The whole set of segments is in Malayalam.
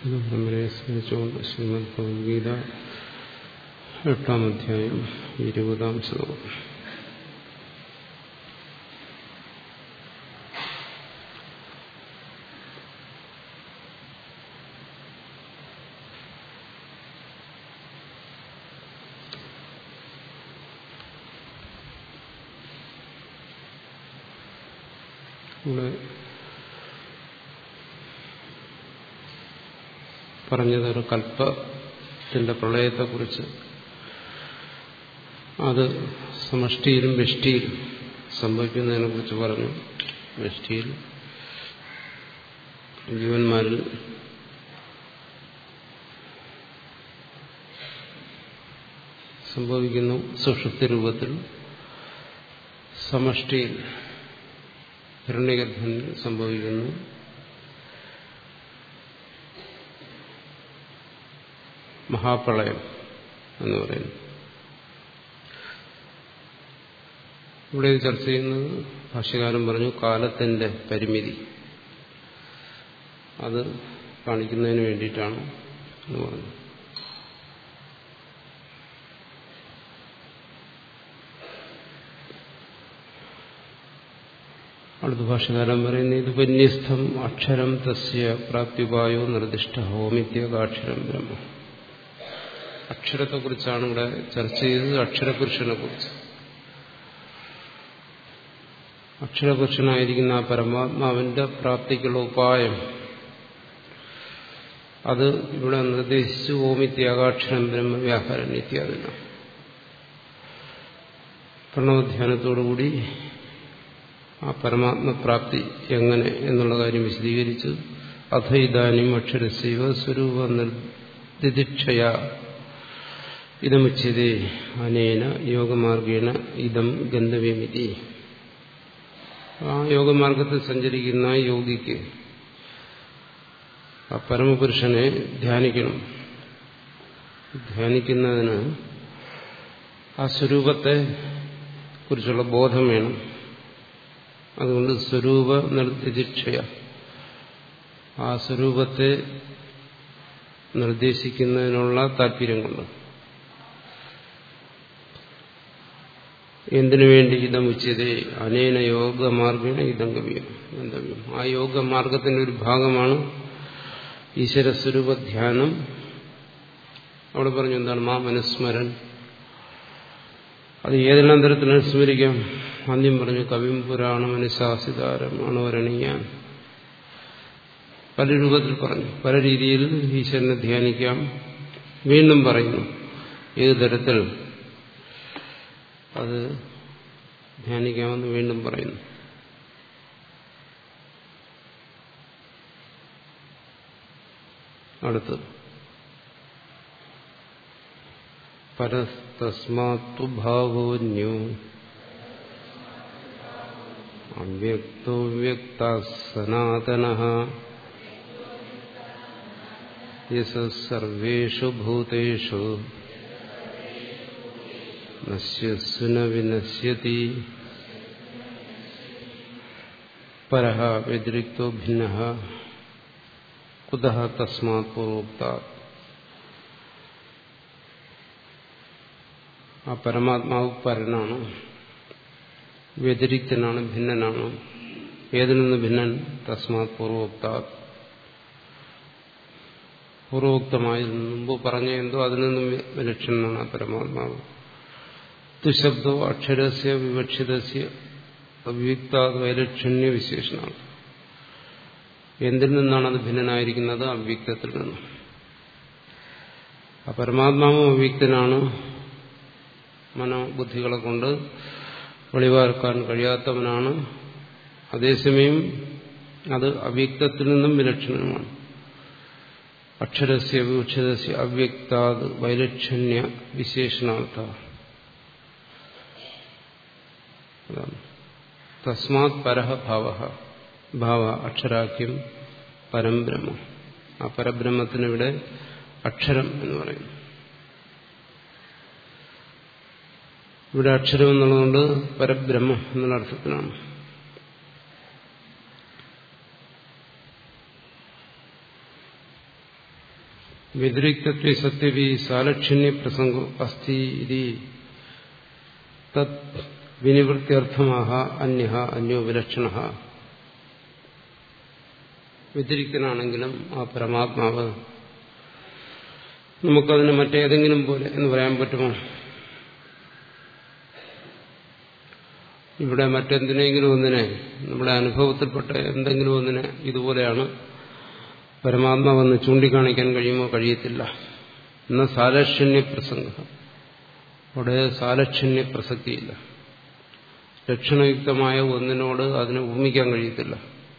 പരമ്പരയെ സ്മരിച്ചുകൊണ്ട് ശ്രീമദ് ഭഗവത്ഗീത എട്ടാം അധ്യായം ഇരുപതാം ശ്ലോകം ഇവിടെ പറഞ്ഞതൊരു കൽപ്പത്തിന്റെ പ്രളയത്തെക്കുറിച്ച് അത് സമഷ്ടിയിലും വെഷ്ടിയിലും സംഭവിക്കുന്നതിനെ കുറിച്ച് പറഞ്ഞു വെഷ്ടിയിൽ ജീവന്മാരിൽ സംഭവിക്കുന്നു സുഷുപ്തി രൂപത്തിൽ സമഷ്ടിയിൽ ഹിരണ്യഗർഭനിൽ സംഭവിക്കുന്നു മഹാപ്രളയം എന്ന് പറയുന്നു ഇവിടെ ചർച്ച ചെയ്യുന്നത് ഭാഷ്യകാരൻ പറഞ്ഞു കാലത്തിന്റെ പരിമിതി അത് കാണിക്കുന്നതിന് വേണ്ടിയിട്ടാണ് എന്ന് പറഞ്ഞു അടുത്ത ഭാഷകാരൻ പറയുന്നത് ഇത് പന്യസ്ഥം അക്ഷരം തസ്യ പ്രാപ്തിപായോ നിർദ്ദിഷ്ട ഹോമിത്യകാക്ഷരം ബ്രഹ്മ അക്ഷരത്തെക്കുറിച്ചാണ് ഇവിടെ ചർച്ച ചെയ്തത് അക്ഷരപുരുഷനെ കുറിച്ച് അക്ഷരപുരുഷനായിരിക്കുന്ന ആ പരമാത്മാവിന്റെ പ്രാപ്തിക്കുള്ള ഉപായം അത് ഇവിടെ നിർദ്ദേശിച്ചു ഓമിത്യാകാക്ഷരം ബ്രഹ്മ വ്യാപാരൻ ഇത്യാദിന പ്രണവധ്യാനത്തോടുകൂടി ആ പരമാത്മപ്രാപ്തി എങ്ങനെ എന്നുള്ള കാര്യം വിശദീകരിച്ചു അഥ ഇതാനും അക്ഷരശൈവ സ്വരൂപ നിർദിക്ഷയ ഇതമുച്ചതേ അനേന യോഗമാർഗേണ ഇതം ഗന്ധവ്യമിതി ആ യോഗമാർഗത്തിൽ സഞ്ചരിക്കുന്ന യോഗിക്ക് ആ പരമപുരുഷനെ ധ്യാനിക്കണം ധ്യാനിക്കുന്നതിന് ആ സ്വരൂപത്തെ കുറിച്ചുള്ള ബോധം വേണം അതുകൊണ്ട് സ്വരൂപ നിർദ്ദിക്ഷയ ആ സ്വരൂപത്തെ നിർദ്ദേശിക്കുന്നതിനുള്ള താല്പര്യം കൊണ്ട് എന്തിനു വേണ്ടി ഇതം ഉച്ചതേ അനേന യോഗമാർഗേണ ഇതം ഗമ്യം ഗന്തവ്യം ആ യോഗമാർഗത്തിന്റെ ഒരു ഭാഗമാണ് ഈശ്വരസ്വരൂപ ധ്യാനം അവിടെ പറഞ്ഞു എന്താണ് മാ മനുസ്മരൻ അത് ഏതെല്ലാം തരത്തിൽ സ്മരിക്കാം ആദ്യം പറഞ്ഞു കവിം പുരാണം അനുശാസിതാരം അണുവരണീയാൻ പല രൂപത്തിൽ പറഞ്ഞു പല രീതിയിൽ ഈശ്വരനെ ധ്യാനിക്കാം വീണ്ടും പറയുന്നു ഏത് തരത്തിൽ അത് ധ്യാനിക്കാമെന്ന് വീണ്ടും പറയുന്നു അടുത്ത് പരസ്തസ്മാത്തു ഭാവോന്യോ അവ്യക്തോ വ്യക്ത സനാതന യസർവേഷു ഭൂതേഷു നശ്യസ്സു ന വിനശ്യതി പരഃ വ്യതിരിക്തോ ഭിന്ന കുതഃ തസ്മാത് പൂർവോക്താത് ആ പരമാത്മാവ് പരനാണ് വ്യതിരിക്തനാണ് ഭിന്നനാണ് ഏതിൽ നിന്ന് ഭിന്നൻ തസ്മാത് പൂർവോക്താത് പൂർവോക്തമായി മുമ്പ് പറഞ്ഞ എന്തോ അതിൽ നിന്നും വിലക്ഷണനാണ് ആ പരമാത്മാവ് തുശബ്ദോ അക്ഷരസ്യ വിവക്ഷിതസ്യ അവ്യക്താത് വൈലക്ഷണ്യ വിശേഷണമാണ് എന്തിൽ നിന്നാണ് അത് ഭിന്നനായിരിക്കുന്നത് അവ്യക്തത്തിൽ നിന്ന് ആ പരമാത്മാവും അവ്യക്തനാണ് മനോബുദ്ധികളെ കൊണ്ട് വെളിവാക്കാൻ കഴിയാത്തവനാണ് അതേസമയം അത് അവ്യക്തത്തിൽ നിന്നും വിലക്ഷണമാണ് അക്ഷരസ്യ വിവക്ഷിതസ്യ അവ്യക്താത് വൈലക്ഷണ്യ വിശേഷണാർത്ഥ തസ്മാത് പരഹ ഭാവ ഭാവ അക്ഷരാഖ്യം പരംബ്രഹ്മ ആ പരബ്രഹ്മത്തിനിവിടെ അക്ഷരം എന്ന് പറയുന്നു ഇവിടെ അക്ഷരം എന്നുള്ളതുകൊണ്ട് പരബ്രഹ്മം എന്നുള്ള അർത്ഥത്തിലാണ് വ്യതിരിക്തത്വ സത്യവി സാലക്ഷിണ്യ പ്രസംഗം അസ്ഥി ഇതി തത് വിനിവൃത്യർത്ഥമാഹ അന്യ അന്യോ വിലക്ഷണ വ്യതിരിക്തനാണെങ്കിലും ആ പരമാത്മാവ് നമുക്കതിന് മറ്റേതെങ്കിലും പോലെ എന്ന് പറയാൻ പറ്റുമോ ഇവിടെ മറ്റെന്തിനെങ്കിലും ഒന്നിനെ നമ്മുടെ അനുഭവത്തിൽപ്പെട്ട എന്തെങ്കിലും ഒന്നിനെ ഇതുപോലെയാണ് പരമാത്മാവെന്ന് ചൂണ്ടിക്കാണിക്കാൻ കഴിയുമോ കഴിയത്തില്ല എന്ന സാലക്ഷണ്യ പ്രസംഗം അവിടെ സാലക്ഷണ്യ പ്രസക്തിയില്ല ലക്ഷണയുക്തമായ ഒന്നിനോട് അതിനെ ഉപമിക്കാൻ കഴിയത്തില്ല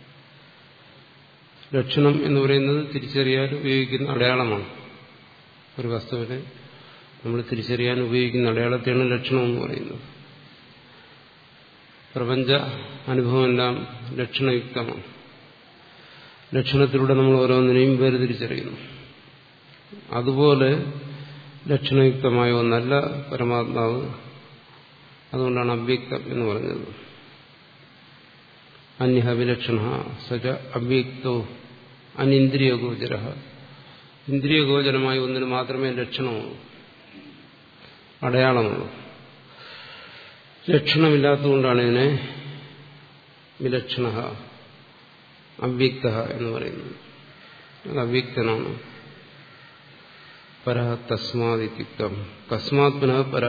ലക്ഷണം എന്ന് പറയുന്നത് തിരിച്ചറിയാൻ ഉപയോഗിക്കുന്ന അടയാളമാണ് ഒരു വസ്തുവിനെ നമ്മൾ തിരിച്ചറിയാൻ ഉപയോഗിക്കുന്ന അടയാളത്തെയാണ് ലക്ഷണം എന്ന് പറയുന്നത് പ്രപഞ്ച അനുഭവമെല്ലാം ലക്ഷണയുക്തമാണ് ലക്ഷണത്തിലൂടെ നമ്മൾ ഓരോന്നിനെയും വേർതിരിച്ചറിയുന്നു അതുപോലെ ലക്ഷണയുക്തമായ ഒന്നല്ല പരമാത്മാവ് അതുകൊണ്ടാണ് അവ്യക്തം എന്ന് പറഞ്ഞത് അന്യ വിലക്ഷണ സജ അവ്യക്തോ അനിന്ദ്രിയഗോചര ഇന്ദ്രിയഗോചരമായ ഒന്നിന് മാത്രമേ ലക്ഷണമുള്ളൂ അടയാളമുള്ളൂ ലക്ഷണമില്ലാത്തതുകൊണ്ടാണ് ഇതിനെ വിലക്ഷണ അവ്യക്ത എന്ന് പറയുന്നത് അത് അവ്യക്തനാണ് പര തസ്മാതിത്യുക്തം തസ്മാത് പുനഃ പര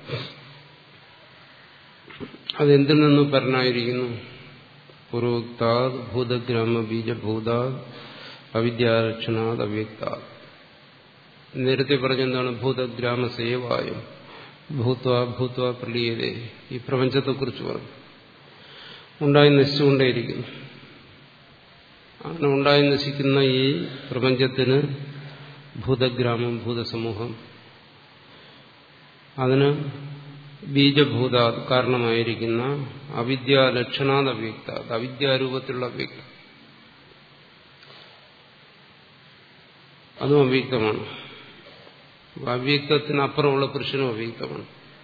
അതെന്തിൽ നിന്നും പരനായിരിക്കുന്നു പൂർവോക്താത് ഭൂതഗ്രാമ ബീജഭൂതാത് അവിദ്യാലക്ഷണാത് അവ്യക്താത് നേരത്തെ പറഞ്ഞെന്താണ് ഭൂതഗ്രാമ സേവായും ഭൂത്വ ഭൂത്വ പ്രളീയതേ ഈ പ്രപഞ്ചത്തെക്കുറിച്ച് പറഞ്ഞു ഉണ്ടായി നശിച്ചുകൊണ്ടേയിരിക്കുന്നു അങ്ങനെ ഉണ്ടായി നശിക്കുന്ന ഈ പ്രപഞ്ചത്തിന് ഭൂതഗ്രാമം ഭൂതസമൂഹം അതിന് ബീജഭൂത കാരണമായിരിക്കുന്ന അവിദ്യാലക്ഷണാത് അവ്യക്ത അവിദ്യാരൂപത്തിലുള്ള അവ്യക്തം അതും അവ്യക്തമാണ് അവ്യക്തത്തിനപ്പുറമുള്ള പുരുഷനും അവ്യക്തമാണ്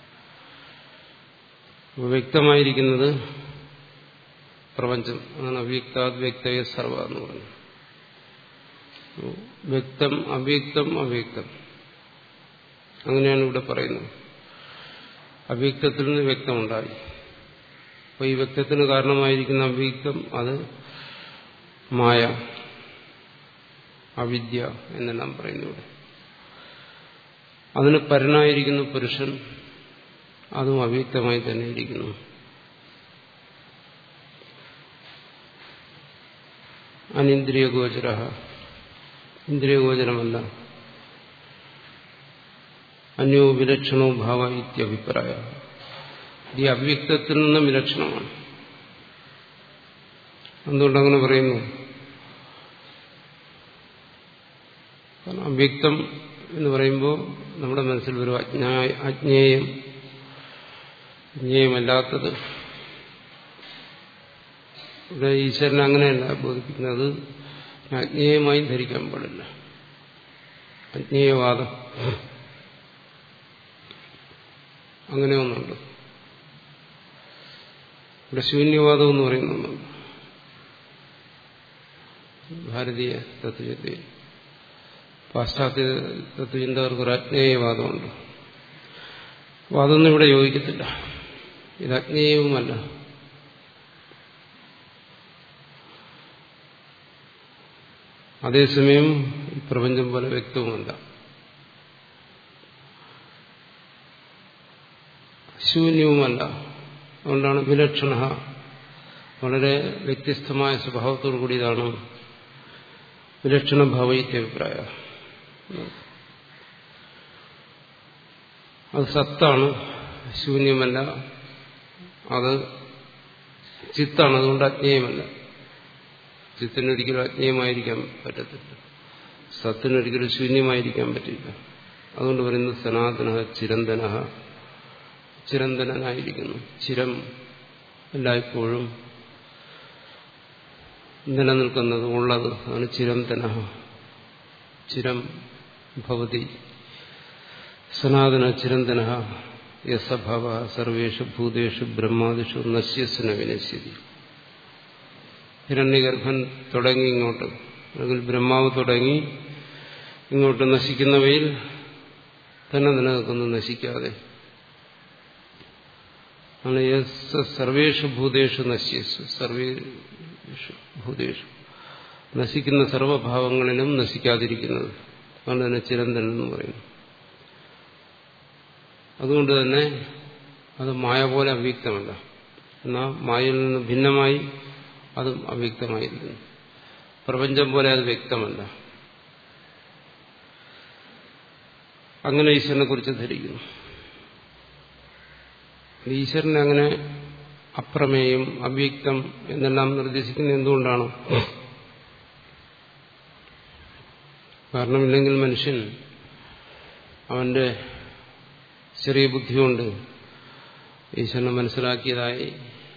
വ്യക്തമായിരിക്കുന്നത് പ്രപഞ്ചം അതാണ് അവ്യക്താത് വ്യക്തയ സർവ എന്ന് പറഞ്ഞു വ്യക്തം അവ്യക്തം അവ്യക്തം അങ്ങനെയാണ് ഇവിടെ പറയുന്നത് അവ്യക്തത്തിൽ നിന്ന് വ്യക്തമുണ്ടായി അപ്പോൾ ഈ വ്യക്തത്തിന് കാരണമായിരിക്കുന്ന അവ്യക്തം അത് മായ അവിദ്യ എന്നെല്ലാം പറയുന്നു ഇവിടെ അതിന് പരനായിരിക്കുന്ന പുരുഷൻ അതും അവ്യക്തമായി തന്നെ ഇരിക്കുന്നു അനിന്ദ്രിയഗോചര ഇന്ദ്രിയഗോചരമല്ല അന്യോ വിലക്ഷണോ ഭാവ ഇത്യഭിപ്രായ ഈ അവ്യക്തത്തിൽ നിന്ന് വിലക്ഷണമാണ് എന്തുകൊണ്ടങ്ങനെ പറയുന്നു കാരണം അവ്യക്തം എന്ന് പറയുമ്പോൾ നമ്മുടെ മനസ്സിൽ ഒരു അജ്ഞായ അജ്ഞേയം അജ്ഞേയമല്ലാത്തത് ഇവിടെ ഈശ്വരനെ അങ്ങനെയല്ല ബോധിപ്പിക്കുന്നത് അജ്ഞേയമായി ധരിക്കാൻ പാടില്ല അജ്ഞേയവാദം അങ്ങനെ ഒന്നുണ്ട് ഇവിടെ ശൂന്യവാദം എന്ന് പറയുന്ന ഒന്നുണ്ട് ഭാരതീയ തത്വചിന്തയിൽ പാശ്ചാത്യ തത്വചിന്തകർക്ക് ഒരു അജ്ഞേയവാദമുണ്ട് വാദമൊന്നും ഇവിടെ യോജിക്കത്തില്ല ഇത് അജ്ഞേയവുമല്ല അതേസമയം പ്രപഞ്ചം പോലെ വ്യക്തവുമല്ല ശൂന്യവുമല്ല അതുകൊണ്ടാണ് വിലക്ഷണ വളരെ വ്യത്യസ്തമായ സ്വഭാവത്തോടു കൂടിയതാണ് വിലക്ഷണ ഭാവയിത്യഭിപ്രായ അത് സത്താണ് ശൂന്യമല്ല അത് ചിത്താണ് അതുകൊണ്ട് അജ്ഞേയമല്ല ചിത്തിനൊരിക്കലും അജ്ഞേയമായിരിക്കാൻ പറ്റത്തില്ല സത്തിനൊരിക്കലും ശൂന്യമായിരിക്കാൻ പറ്റില്ല അതുകൊണ്ട് പറയുന്നത് സനാതന ചിരന്തന ചിരന്തനായിരിക്കുന്നു ചിരം എല്ലായ്പ്പോഴും നിലനിൽക്കുന്നത് ഉള്ളത് അതാണ് ചിരന്തന ചിരം ഭവതി സനാതന ചിരന്തന യസഭവ സർവേഷു ഭൂതേഷു ബ്രഹ്മാദിഷു നശ്യസ്ന വിനശ്യതി ഹിരണ്യഗർഭൻ തുടങ്ങി ഇങ്ങോട്ട് അല്ലെങ്കിൽ ബ്രഹ്മാവ് തുടങ്ങി ഇങ്ങോട്ട് നശിക്കുന്നവയിൽ തന്നെ നിലനിൽക്കുന്നു നശിക്കാതെ ആണ് യസ് സർവേഷു ഭൂതേഷു നശ്യസു സർവേഷു ഭൂതേഷു നശിക്കുന്ന സർവഭാവങ്ങളിലും നശിക്കാതിരിക്കുന്നത് അതാണ് തന്നെ ചിരന്തൻ എന്ന് പറയുന്നു അതുകൊണ്ട് തന്നെ അത് മായ പോലെ അവ്യക്തമല്ല എന്നാൽ മായയിൽ നിന്ന് ഭിന്നമായി അതും അവ്യക്തമായിരിക്കുന്നു പ്രപഞ്ചം പോലെ അത് വ്യക്തമല്ല അങ്ങനെ ഈശ്വരനെ കുറിച്ച് ധരിക്കുന്നു ഈശ്വരനെ അങ്ങനെ അപ്രമേയം അവ്യക്തം എന്നെല്ലാം നിർദ്ദേശിക്കുന്നത് എന്തുകൊണ്ടാണ് കാരണമില്ലെങ്കിൽ മനുഷ്യൻ അവന്റെ ചെറിയ ബുദ്ധി കൊണ്ട് ഈശ്വരനെ മനസ്സിലാക്കിയതായി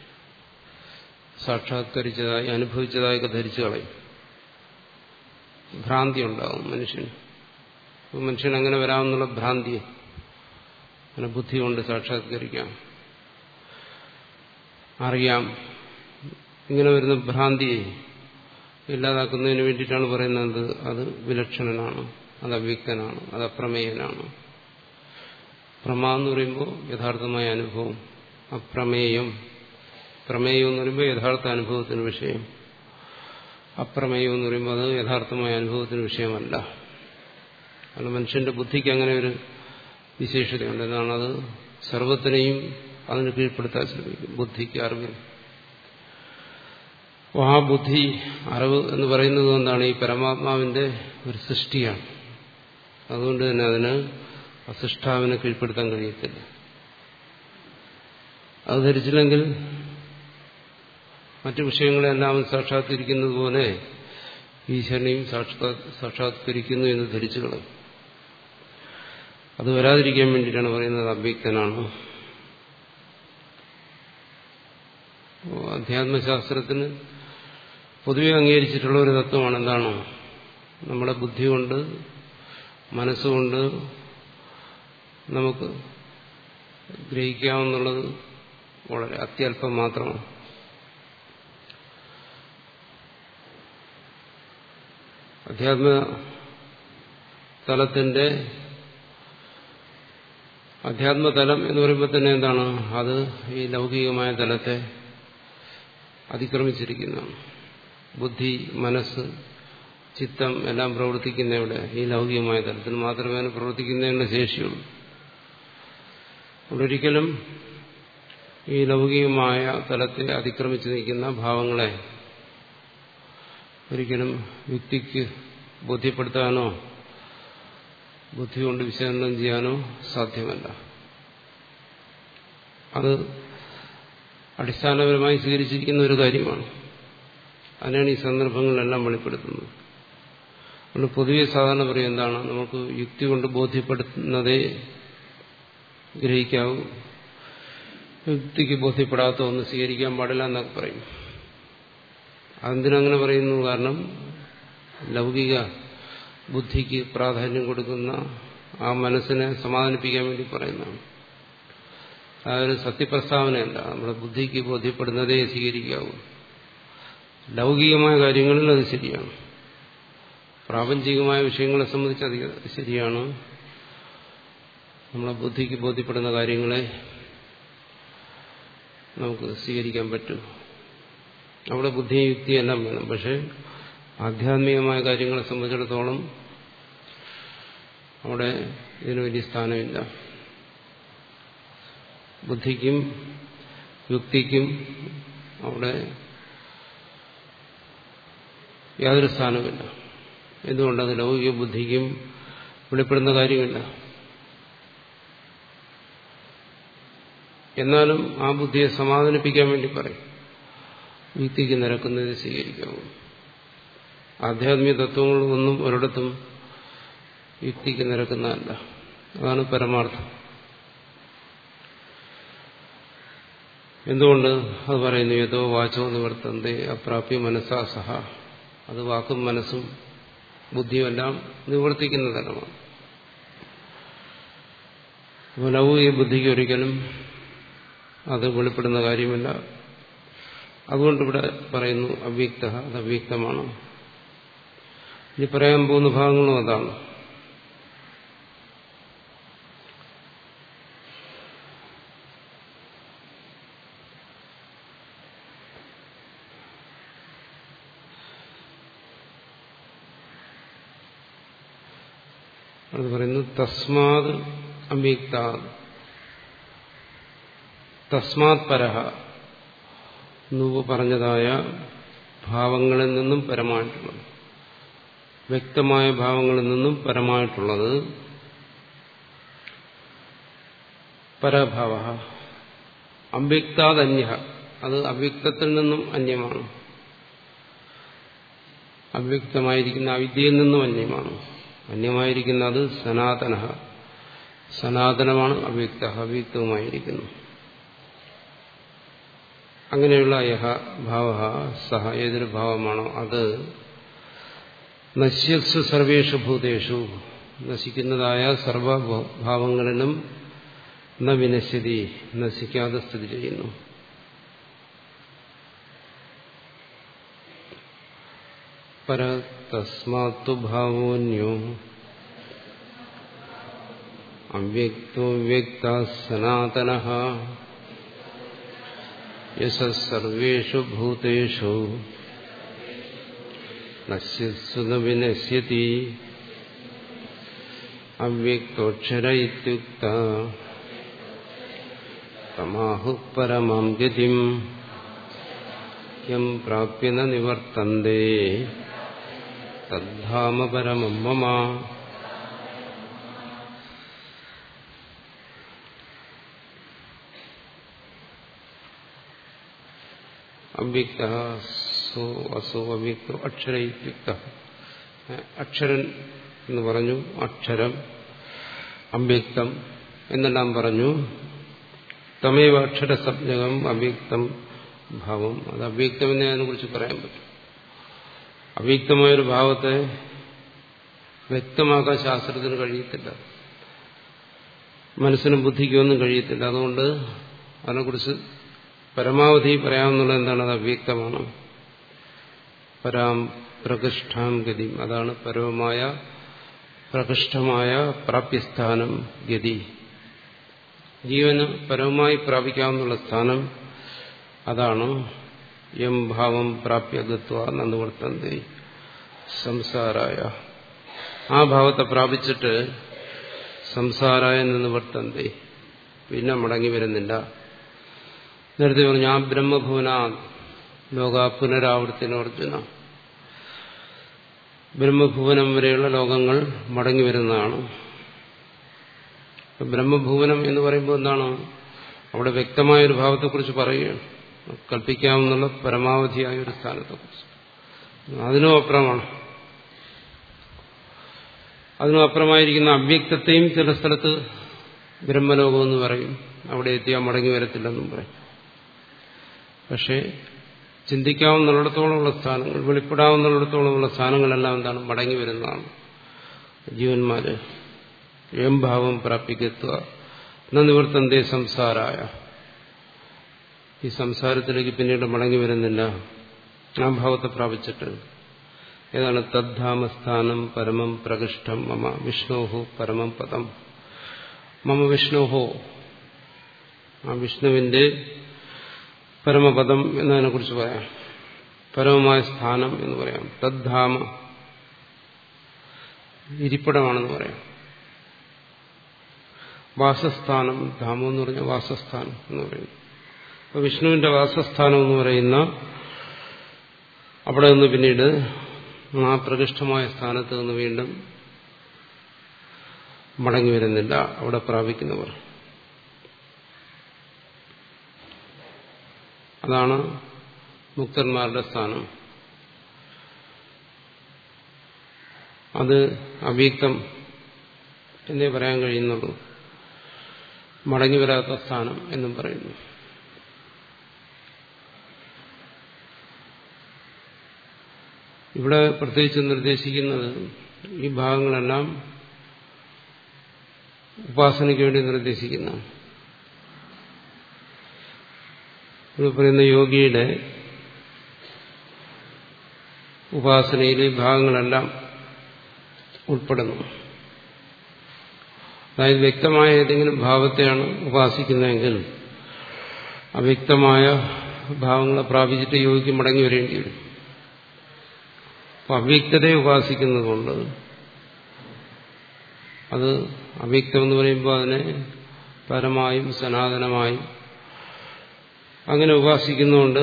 സാക്ഷാത്കരിച്ചതായി അനുഭവിച്ചതായൊക്കെ ധരിച്ചു കളയും ഭ്രാന്തി ഉണ്ടാവും മനുഷ്യന് മനുഷ്യൻ അങ്ങനെ വരാമെന്നുള്ള ഭ്രാന്തി അങ്ങനെ ബുദ്ധി കൊണ്ട് സാക്ഷാത്കരിക്കാം അറിയാം ഇങ്ങനെ വരുന്ന ഭ്രാന്തിയെ ഇല്ലാതാക്കുന്നതിന് വേണ്ടിയിട്ടാണ് പറയുന്നത് അത് വിലക്ഷണനാണ് അത് അവ്യക്തനാണ് അത് അപ്രമേയനാണ് പ്രമ എന്ന് പറയുമ്പോൾ യഥാർത്ഥമായ അനുഭവം അപ്രമേയം പ്രമേയം എന്ന് പറയുമ്പോൾ യഥാർത്ഥ അനുഭവത്തിന് വിഷയം അപ്രമേയം എന്ന് പറയുമ്പോൾ അത് യഥാർത്ഥമായ അനുഭവത്തിന് വിഷയമല്ല കാരണം മനുഷ്യന്റെ ബുദ്ധിക്ക് അങ്ങനെ ഒരു വിശേഷതയുണ്ട് എന്നാണ് അത് സർവത്തിനെയും അതിന് കീഴ്പ്പെടുത്താൻ ശ്രമിക്കും ബുദ്ധിക്ക് അറിവിന് അപ്പോൾ ആ ബുദ്ധി അറിവ് എന്ന് പറയുന്നത് എന്താണ് ഈ പരമാത്മാവിന്റെ ഒരു സൃഷ്ടിയാണ് അതുകൊണ്ട് തന്നെ അതിന് അസൃഷ്ടാവിനെ കീഴ്പ്പെടുത്താൻ കഴിയത്തില്ല അത് ധരിച്ചില്ലെങ്കിൽ മറ്റു വിഷയങ്ങളെല്ലാം സാക്ഷാത്കരിക്കുന്നത് പോലെ ഈശ്വരനെയും സാക്ഷാത്കരിക്കുന്നു എന്ന് ധരിച്ചു കളയും അത് വരാതിരിക്കാൻ വേണ്ടിയിട്ടാണ് പറയുന്നത് അവ്യക്തനാണ് അധ്യാത്മശാസ്ത്രത്തിന് പൊതുവെ അംഗീകരിച്ചിട്ടുള്ള ഒരു തത്വമാണ് എന്താണ് നമ്മുടെ ബുദ്ധി കൊണ്ട് മനസ്സുകൊണ്ട് നമുക്ക് ഗ്രഹിക്കാമെന്നുള്ളത് വളരെ അത്യല്പം മാത്രമാണ് അധ്യാത്മ തലത്തിന്റെ അധ്യാത്മതലം എന്ന് പറയുമ്പോൾ തന്നെ എന്താണ് അത് ഈ ലൗകികമായ തലത്തെ അതിക്രമിച്ചിരിക്കുന്നതാണ് ബുദ്ധി മനസ്സ് ചിത്തം എല്ലാം പ്രവർത്തിക്കുന്ന ഇവിടെ ഈ ലൗകികമായ തലത്തിൽ മാത്രമേ അതിന് പ്രവർത്തിക്കുന്നതിനുള്ള ശേഷിയുള്ളൂ ഒരിക്കലും ഈ ലൗകികമായ തലത്തെ അതിക്രമിച്ചു നിൽക്കുന്ന ഭാവങ്ങളെ ഒരിക്കലും വ്യക്തിക്ക് ബോധ്യപ്പെടുത്താനോ ബുദ്ധി കൊണ്ട് വിശകലനം ചെയ്യാനോ സാധ്യമല്ല അത് അടിസ്ഥാനപരമായി സ്വീകരിച്ചിരിക്കുന്ന ഒരു കാര്യമാണ് അതിനാണ് ഈ സന്ദർഭങ്ങളിലെല്ലാം വെളിപ്പെടുത്തുന്നത് അതുകൊണ്ട് പൊതുവെ സാധാരണ പറയും എന്താണ് നമുക്ക് യുക്തി കൊണ്ട് ബോധ്യപ്പെടുത്തുന്നതേ ഗ്രഹിക്കാവൂ യുക്തിക്ക് ബോധ്യപ്പെടാത്ത ഒന്ന് സ്വീകരിക്കാൻ പാടില്ല എന്നൊക്കെ പറയും അതെന്തിനങ്ങനെ പറയുന്നു കാരണം ലൗകിക ബുദ്ധിക്ക് പ്രാധാന്യം കൊടുക്കുന്ന ആ മനസ്സിനെ സമാധാനിപ്പിക്കാൻ വേണ്ടി പറയുന്നതാണ് അതൊരു സത്യപ്രസ്താവനയല്ല നമ്മുടെ ബുദ്ധിക്ക് ബോധ്യപ്പെടുന്നതേ സ്വീകരിക്കാവൂ ലൗകികമായ കാര്യങ്ങളിൽ അത് ശരിയാണ് പ്രാപഞ്ചികമായ വിഷയങ്ങളെ സംബന്ധിച്ച് അത് ശരിയാണ് നമ്മളെ ബുദ്ധിക്ക് ബോധ്യപ്പെടുന്ന കാര്യങ്ങളെ നമുക്ക് സ്വീകരിക്കാൻ പറ്റും അവിടെ ബുദ്ധിയും യുക്തിയും എല്ലാം വേണം പക്ഷെ ആധ്യാത്മികമായ കാര്യങ്ങളെ സംബന്ധിച്ചിടത്തോളം അവിടെ ഇതിന് വലിയ സ്ഥാനമില്ല ബുദ്ധിക്കും യുക്തിക്കും അവിടെ യാതൊരു സ്ഥാനമില്ല എന്തുകൊണ്ടത് ലൗകിക ബുദ്ധിക്കും വെളിപ്പെടുന്ന കാര്യമില്ല എന്നാലും ആ ബുദ്ധിയെ സമാധാനിപ്പിക്കാൻ വേണ്ടി പറയും യുക്തിക്ക് നിരക്കുന്നത് സ്വീകരിക്കാവൂ ആധ്യാത്മിക തത്വങ്ങളൊന്നും ഒരിടത്തും യുക്തിക്ക് നിരക്കുന്നതല്ല അതാണ് പരമാർത്ഥം എന്തുകൊണ്ട് അത് പറയുന്നു ഏതോ വാചോ നിവർത്തന്തേ അപ്രാപ്യ മനസ്സാ സഹ അത് വാക്കും മനസ്സും ബുദ്ധിയുമെല്ലാം നിവർത്തിക്കുന്ന തലമാണ് അപ്പോൾ ലൗകിക ബുദ്ധിക്ക് ഒരിക്കലും അത് വെളിപ്പെടുന്ന കാര്യമില്ല അതുകൊണ്ട് ഇവിടെ പറയുന്നു അവ്യക്ത അത് അവ്യക്തമാണ് ഇനി പറയാൻ പോകുന്ന ഭാഗങ്ങളും അതാണ് അത് പറയുന്നു തസ്മാത് അവ്യക്ത തസ്മാത് പരഹ മുമ്പ് പറഞ്ഞതായ ഭാവങ്ങളിൽ നിന്നും പരമായിട്ടുള്ളത് വ്യക്തമായ ഭാവങ്ങളിൽ നിന്നും പരമായിട്ടുള്ളത് പരഭാവ അവ്യക്താദന്യ അത് അവ്യക്തത്തിൽ നിന്നും അന്യമാണ് അവ്യക്തമായിരിക്കുന്ന അവിദ്യയിൽ നിന്നും അന്യമാണ് അന്യമായിരിക്കുന്ന അത് സനാതന സനാതനമാണ് അവ്യക്ത അവ്യക്തവുമായിരിക്കുന്നു അങ്ങനെയുള്ള യഹ ഭാവ സഹ ഏതൊരു ഭാവമാണോ അത് നശ്യത്സു സർവേഷു ഭൂതേഷു നശിക്കുന്നതായ സർവഭാവങ്ങളിലും ന വിനശ്യതി നശിക്കാതെ സ്ഥിതി ചെയ്യുന്നു പര തസ്മാത്തു ഭാവോന്യോ അവ്യക്തോ വ്യക്ത സനാതന യസർവേഷു ഭൂതേഷു നശ്യത്സു ന വിനശ്യതി അവ്യക്തോക്ഷര ഇത്യുക്ത തമാഹു പരമാം ഗതിം യം പ്രാപ്യ ന നിവർത്തന്തേ തദ്ധാമ പരമം മമ അവ്യക്ത സോ അസോ അവ്യക്തോ അക്ഷര ഇത്യുക്ത അക്ഷരൻ എന്ന് പറഞ്ഞു അക്ഷരം അവ്യക്തം എന്നെല്ലാം പറഞ്ഞു തമേവ അക്ഷരസബ്ജകം അവ്യക്തം ഭാവം അത് അവ്യക്തമെന്നേ അതിനെക്കുറിച്ച് പറയാൻ പറ്റും അവ്യക്തമായൊരു ഭാവത്തെ വ്യക്തമാക്കാൻ ശാസ്ത്രത്തിന് കഴിയത്തില്ല മനസ്സിനും ബുദ്ധിക്കും ഒന്നും കഴിയത്തില്ല അതുകൊണ്ട് അതിനെക്കുറിച്ച് പരമാവധി പറയാവുന്നത് എന്താണ് അത് അവ്യക്തമാണ് പരാം പ്രകൃഷ്ടാം ഗതി അതാണ് പരമമായ പ്രകൃഷ്ടമായ പ്രാപ്യസ്ഥാനം ഗതി ജീവന് പരമമായി പ്രാപിക്കാവുന്ന സ്ഥാനം അതാണ് എം ഭാവം പ്രാപ്യ ഗത്വ നന്ദിവർത്തന്തി സംസാരായ ആ ഭാവത്തെ പ്രാപിച്ചിട്ട് സംസാരായ നിന്ന് വർത്തന്തി പിന്നെ മടങ്ങി വരുന്നില്ല നേരത്തെ പറഞ്ഞു ആ ബ്രഹ്മഭുവന ലോക പുനരാവർത്തിനോർജുന ബ്രഹ്മഭുവനം വരെയുള്ള ലോകങ്ങൾ മടങ്ങി വരുന്നതാണ് ബ്രഹ്മഭുവനം എന്ന് പറയുമ്പോൾ എന്താണ് അവിടെ വ്യക്തമായ ഒരു ഭാവത്തെക്കുറിച്ച് പറയുകയാണ് കൽപ്പിക്കാവുന്ന പരമാവധിയായ ഒരു സ്ഥാനത്തെക്കുറിച്ച് അതിനും അപ്പുറമാണ് അതിനും അപ്പുറമായിരിക്കുന്ന അവ്യക്തത്തെയും ചില സ്ഥലത്ത് ബ്രഹ്മലോകം എന്ന് പറയും അവിടെ എത്തിയാൽ മടങ്ങി വരത്തില്ലെന്നും പറയും പക്ഷേ ചിന്തിക്കാവുന്നിടത്തോളമുള്ള സ്ഥാനങ്ങൾ വെളിപ്പെടാവുന്നിടത്തോളമുള്ള സ്ഥാനങ്ങളെല്ലാം എന്താണ് മടങ്ങി വരുന്നതാണ് ജീവന്മാര് എം ഭാവം പ്രാപിക്കത്വ എന്ന നിവർത്തന്തേ സംസാരായ ഈ സംസാരത്തിലേക്ക് പിന്നീട് മടങ്ങി വരുന്നില്ല ആ ഭാവത്തെ പ്രാപിച്ചിട്ട് ഏതാണ് തദ്ധാമസ്ഥാനം പരമം പ്രകൃഷ്ടം മമ വിഷ്ണോഹോ പരമം പദം മമ വിഷ്ണോഹോ ആ വിഷ്ണുവിന്റെ പരമപദം എന്നതിനെ കുറിച്ച് പറയാം പരമമായ സ്ഥാനം എന്ന് പറയാം തദ്ധാമ ഇരിപ്പിടമാണെന്ന് പറയാം വാസസ്ഥാനം ധാമം എന്ന് പറഞ്ഞ വാസസ്ഥാനം എന്ന് പറയുന്നു അപ്പൊ വിഷ്ണുവിന്റെ വാസസ്ഥാനം എന്ന് പറയുന്ന അവിടെ നിന്ന് പിന്നീട് ആ പ്രകൃഷ്ടമായ സ്ഥാനത്ത് നിന്ന് വീണ്ടും മടങ്ങി വരുന്നില്ല അവിടെ പ്രാപിക്കുന്നവർ അതാണ് മുക്തന്മാരുടെ സ്ഥാനം അത് അവ്യക്തം എന്നേ പറയാൻ കഴിയുന്നുള്ളൂ മടങ്ങി വരാത്ത സ്ഥാനം എന്നും പറയുന്നു ഇവിടെ പ്രത്യേകിച്ച് നിർദ്ദേശിക്കുന്നത് ഈ ഭാഗങ്ങളെല്ലാം ഉപാസനയ്ക്ക് വേണ്ടി നിർദ്ദേശിക്കുന്ന ഇവിടെ പറയുന്ന യോഗിയുടെ ഉപാസനയിൽ ഈ ഭാഗങ്ങളെല്ലാം ഉൾപ്പെടുന്നു അതായത് വ്യക്തമായ ഏതെങ്കിലും ഭാവത്തെയാണ് ഉപാസിക്കുന്നതെങ്കിൽ അവ്യക്തമായ ഭാവങ്ങളെ പ്രാപിച്ചിട്ട് യോഗിക്ക് മടങ്ങി വരേണ്ടി വരും അപ്പൊ അവ്യക്തതയെ ഉപാസിക്കുന്നതുകൊണ്ട് അത് അവ്യക്തം എന്ന് പറയുമ്പോൾ അതിനെ പരമായും സനാതനമായും അങ്ങനെ ഉപാസിക്കുന്നതുകൊണ്ട്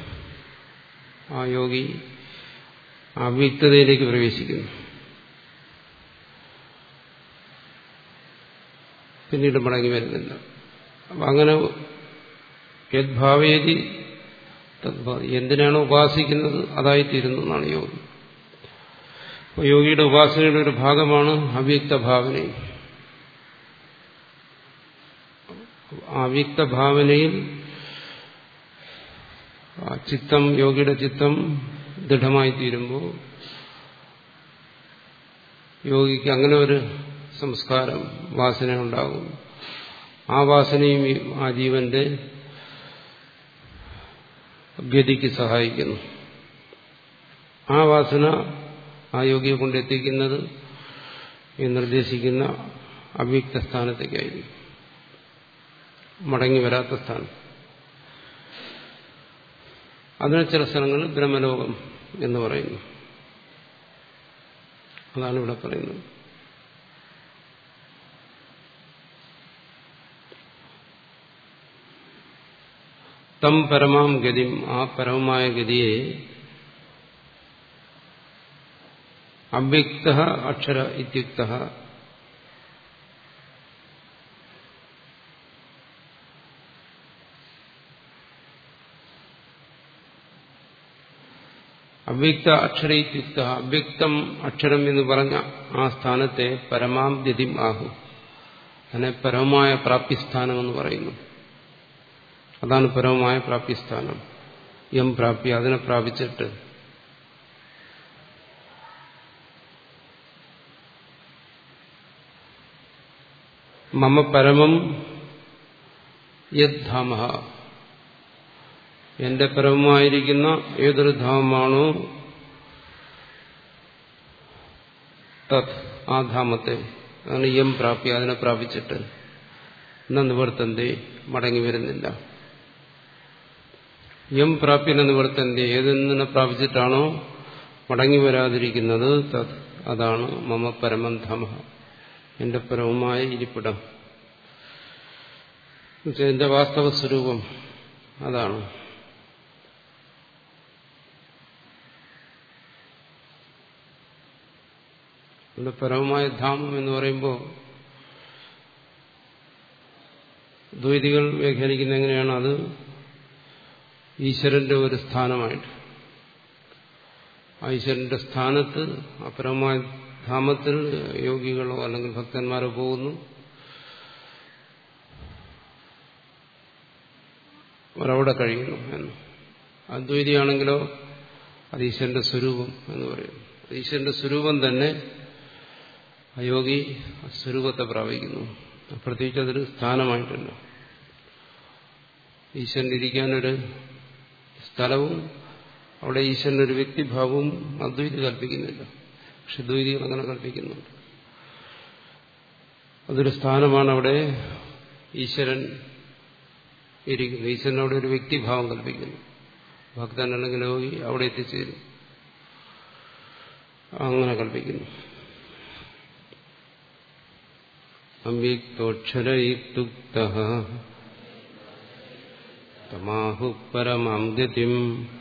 ആ യോഗി അവ്യക്തതയിലേക്ക് പ്രവേശിക്കുന്നു പിന്നീട് മടങ്ങി വരുന്നില്ല അപ്പം അങ്ങനെ യദ്ഭാവേദി എന്തിനാണ് ഉപാസിക്കുന്നത് അതായിത്തീരുന്നു എന്നാണ് യോഗി അപ്പോൾ യോഗിയുടെ ഉപാസനയുടെ ഒരു ഭാഗമാണ് അവ്യക്ത ഭാവനയും അവ്യക്ത ഭാവനയിൽ ചിത്തം യോഗിയുടെ ചിത്തം ദൃഢമായി തീരുമ്പോൾ യോഗിക്ക് അങ്ങനെ ഒരു സംസ്കാരം വാസന ഉണ്ടാകും ആ വാസനയും ആ ജീവന്റെ ഗതിക്ക് സഹായിക്കുന്നു ആ വാസന ആ യോഗിയെ കൊണ്ടെത്തിക്കുന്നത് ഈ നിർദ്ദേശിക്കുന്ന അവ്യക്ത സ്ഥാനത്തേക്കായിരിക്കും മടങ്ങി വരാത്ത സ്ഥാനം അതിന് ചില സ്ഥലങ്ങളിൽ ബ്രഹ്മലോകം എന്ന് പറയുന്നു അതാണ് ഇവിടെ പറയുന്നത് തം പരമാം ഗതിം ആ പരമമായ ഗതിയെ അവ്യക്ത അക്ഷര ഇത്യുക്ത അവ്യക്ത അക്ഷരയുക്ത അവ്യക്തം അക്ഷരം എന്ന് പറഞ്ഞ ആ സ്ഥാനത്തെ പരമാം ഗതിം ആകും അതിനെ പരമമായ പ്രാപ്തിസ്ഥാനം എന്ന് പറയുന്നു അതാണ് പരമമായ പ്രാപ്തിസ്ഥാനം യം പ്രാപ്തി അതിനെ പ്രാപിച്ചിട്ട് മമ പരമം യദ്ധാമ എന്റെ പരമമായിരിക്കുന്ന ഏതൊരു ധാമമാണോ തത് ആ ധാമത്തെ അതാണ് യം പ്രാപ്തി അതിനെ പ്രാപിച്ചിട്ട് എന്ന നിവർത്തന്റെ മടങ്ങി വരുന്നില്ല യം പ്രാപ്യന നിവർത്തന്റെ ഏതെന്നിനെ പ്രാപിച്ചിട്ടാണോ മടങ്ങി വരാതിരിക്കുന്നത് തത് അതാണ് മമ പരമം ധാമ എന്റെ പരമമായ ഇരിപ്പിടം എന്റെ വാസ്തവ സ്വരൂപം അതാണ് ഇവിടെ പരമമായ ധാമം എന്ന് പറയുമ്പോൾ ദ്വൈതികൾ വ്യാഖ്യാനിക്കുന്ന എങ്ങനെയാണ് അത് ഈശ്വരന്റെ ഒരു സ്ഥാനമായിട്ട് ഈശ്വരന്റെ സ്ഥാനത്ത് അപരമായ ധാമത്തിൽ യോഗികളോ അല്ലെങ്കിൽ ഭക്തന്മാരോ പോകുന്നു അവരവിടെ കഴിയുന്നു എന്ന് അദ്വൈതിയാണെങ്കിലോ അത് ഈശ്വരന്റെ സ്വരൂപം എന്ന് പറയും ഈശ്വരന്റെ സ്വരൂപം തന്നെ അയോഗി സ്വരൂപത്തെ പ്രാപിക്കുന്നു പ്രത്യേകിച്ച് അതൊരു സ്ഥാനമായിട്ടല്ല ഈശ്വരൻ ഇരിക്കാനൊരു സ്ഥലവും അവിടെ ഈശ്വരനൊരു വ്യക്തിഭാവവും അദ്വൈതി കൽപ്പിക്കുന്നില്ല പക്ഷെ ദ്വൈതികൾ അങ്ങനെ കൽപ്പിക്കുന്നുണ്ട് അതൊരു സ്ഥാനമാണ് അവിടെ ഈശ്വരൻ ഇരിക്കുന്നു ഈശ്വരൻ അവിടെ ഒരു വ്യക്തിഭാവം കൽപ്പിക്കുന്നു ഭക്തൻ അല്ലെങ്കിൽ യോഗി അവിടെ എത്തിച്ചേരും അങ്ങനെ കൽപ്പിക്കുന്നു അവ്യക്തോക്ഷരയുക്ത തമാഹു പരമാം ഗതിം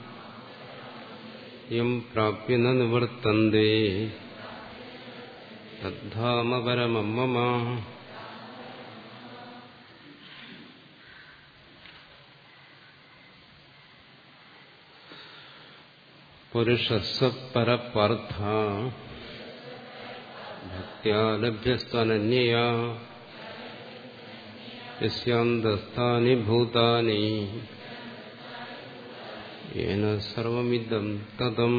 യം പ്രാപ്യ ന നിവർത്തന്തേ തദ്ധാമ പരമം മമ പുരുഷസ്സ പരപാർത്ഥ ഭക്യാ ലഭ്യസ്തനന്യയാ യസ്യാന്തസ്ഥാനി ഭൂതാനി യേന സർവമിദം തതം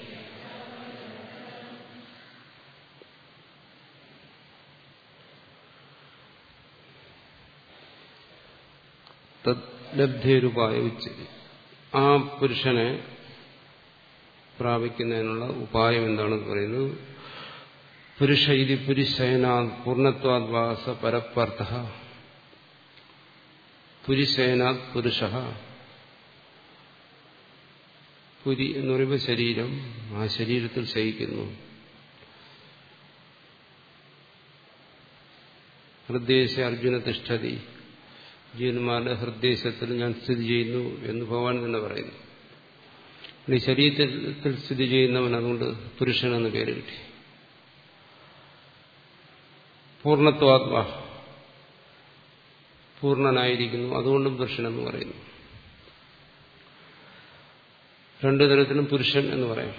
ലബ്ധേരുപായ ഉച്ചതി ആ പുരുഷനെ പ്രാപിക്കുന്നതിനുള്ള ഉപായം എന്താണെന്ന് പറയുന്നത് പുരുഷ ഇത് പുരുഷയനാ പൂർണ്ണത്വാദ്വാസ പരപ്പർത്ഥ പുരുഷേനാത് പുരുഷ പുരി എന്ന് പറയുമ്പോൾ ശരീരം ആ ശരീരത്തിൽ ശയിക്കുന്നു ഹൃദയശ അർജുന തിഷ്ഠതി ജീവന്മാരുടെ ഹൃദയശത്തിൽ ഞാൻ സ്ഥിതി ചെയ്യുന്നു എന്ന് ഭഗവാൻ തന്നെ പറയുന്നു ഈ ശരീരത്തിൽ സ്ഥിതി ചെയ്യുന്നവൻ അതുകൊണ്ട് പുരുഷൻ എന്ന് പേര് കിട്ടി പൂർണ്ണത്വാത്മ പൂർണ്ണനായിരിക്കുന്നു അതുകൊണ്ടും പുരുഷനെന്ന് പറയുന്നു രണ്ടു തരത്തിലും പുരുഷൻ എന്ന് പറയാം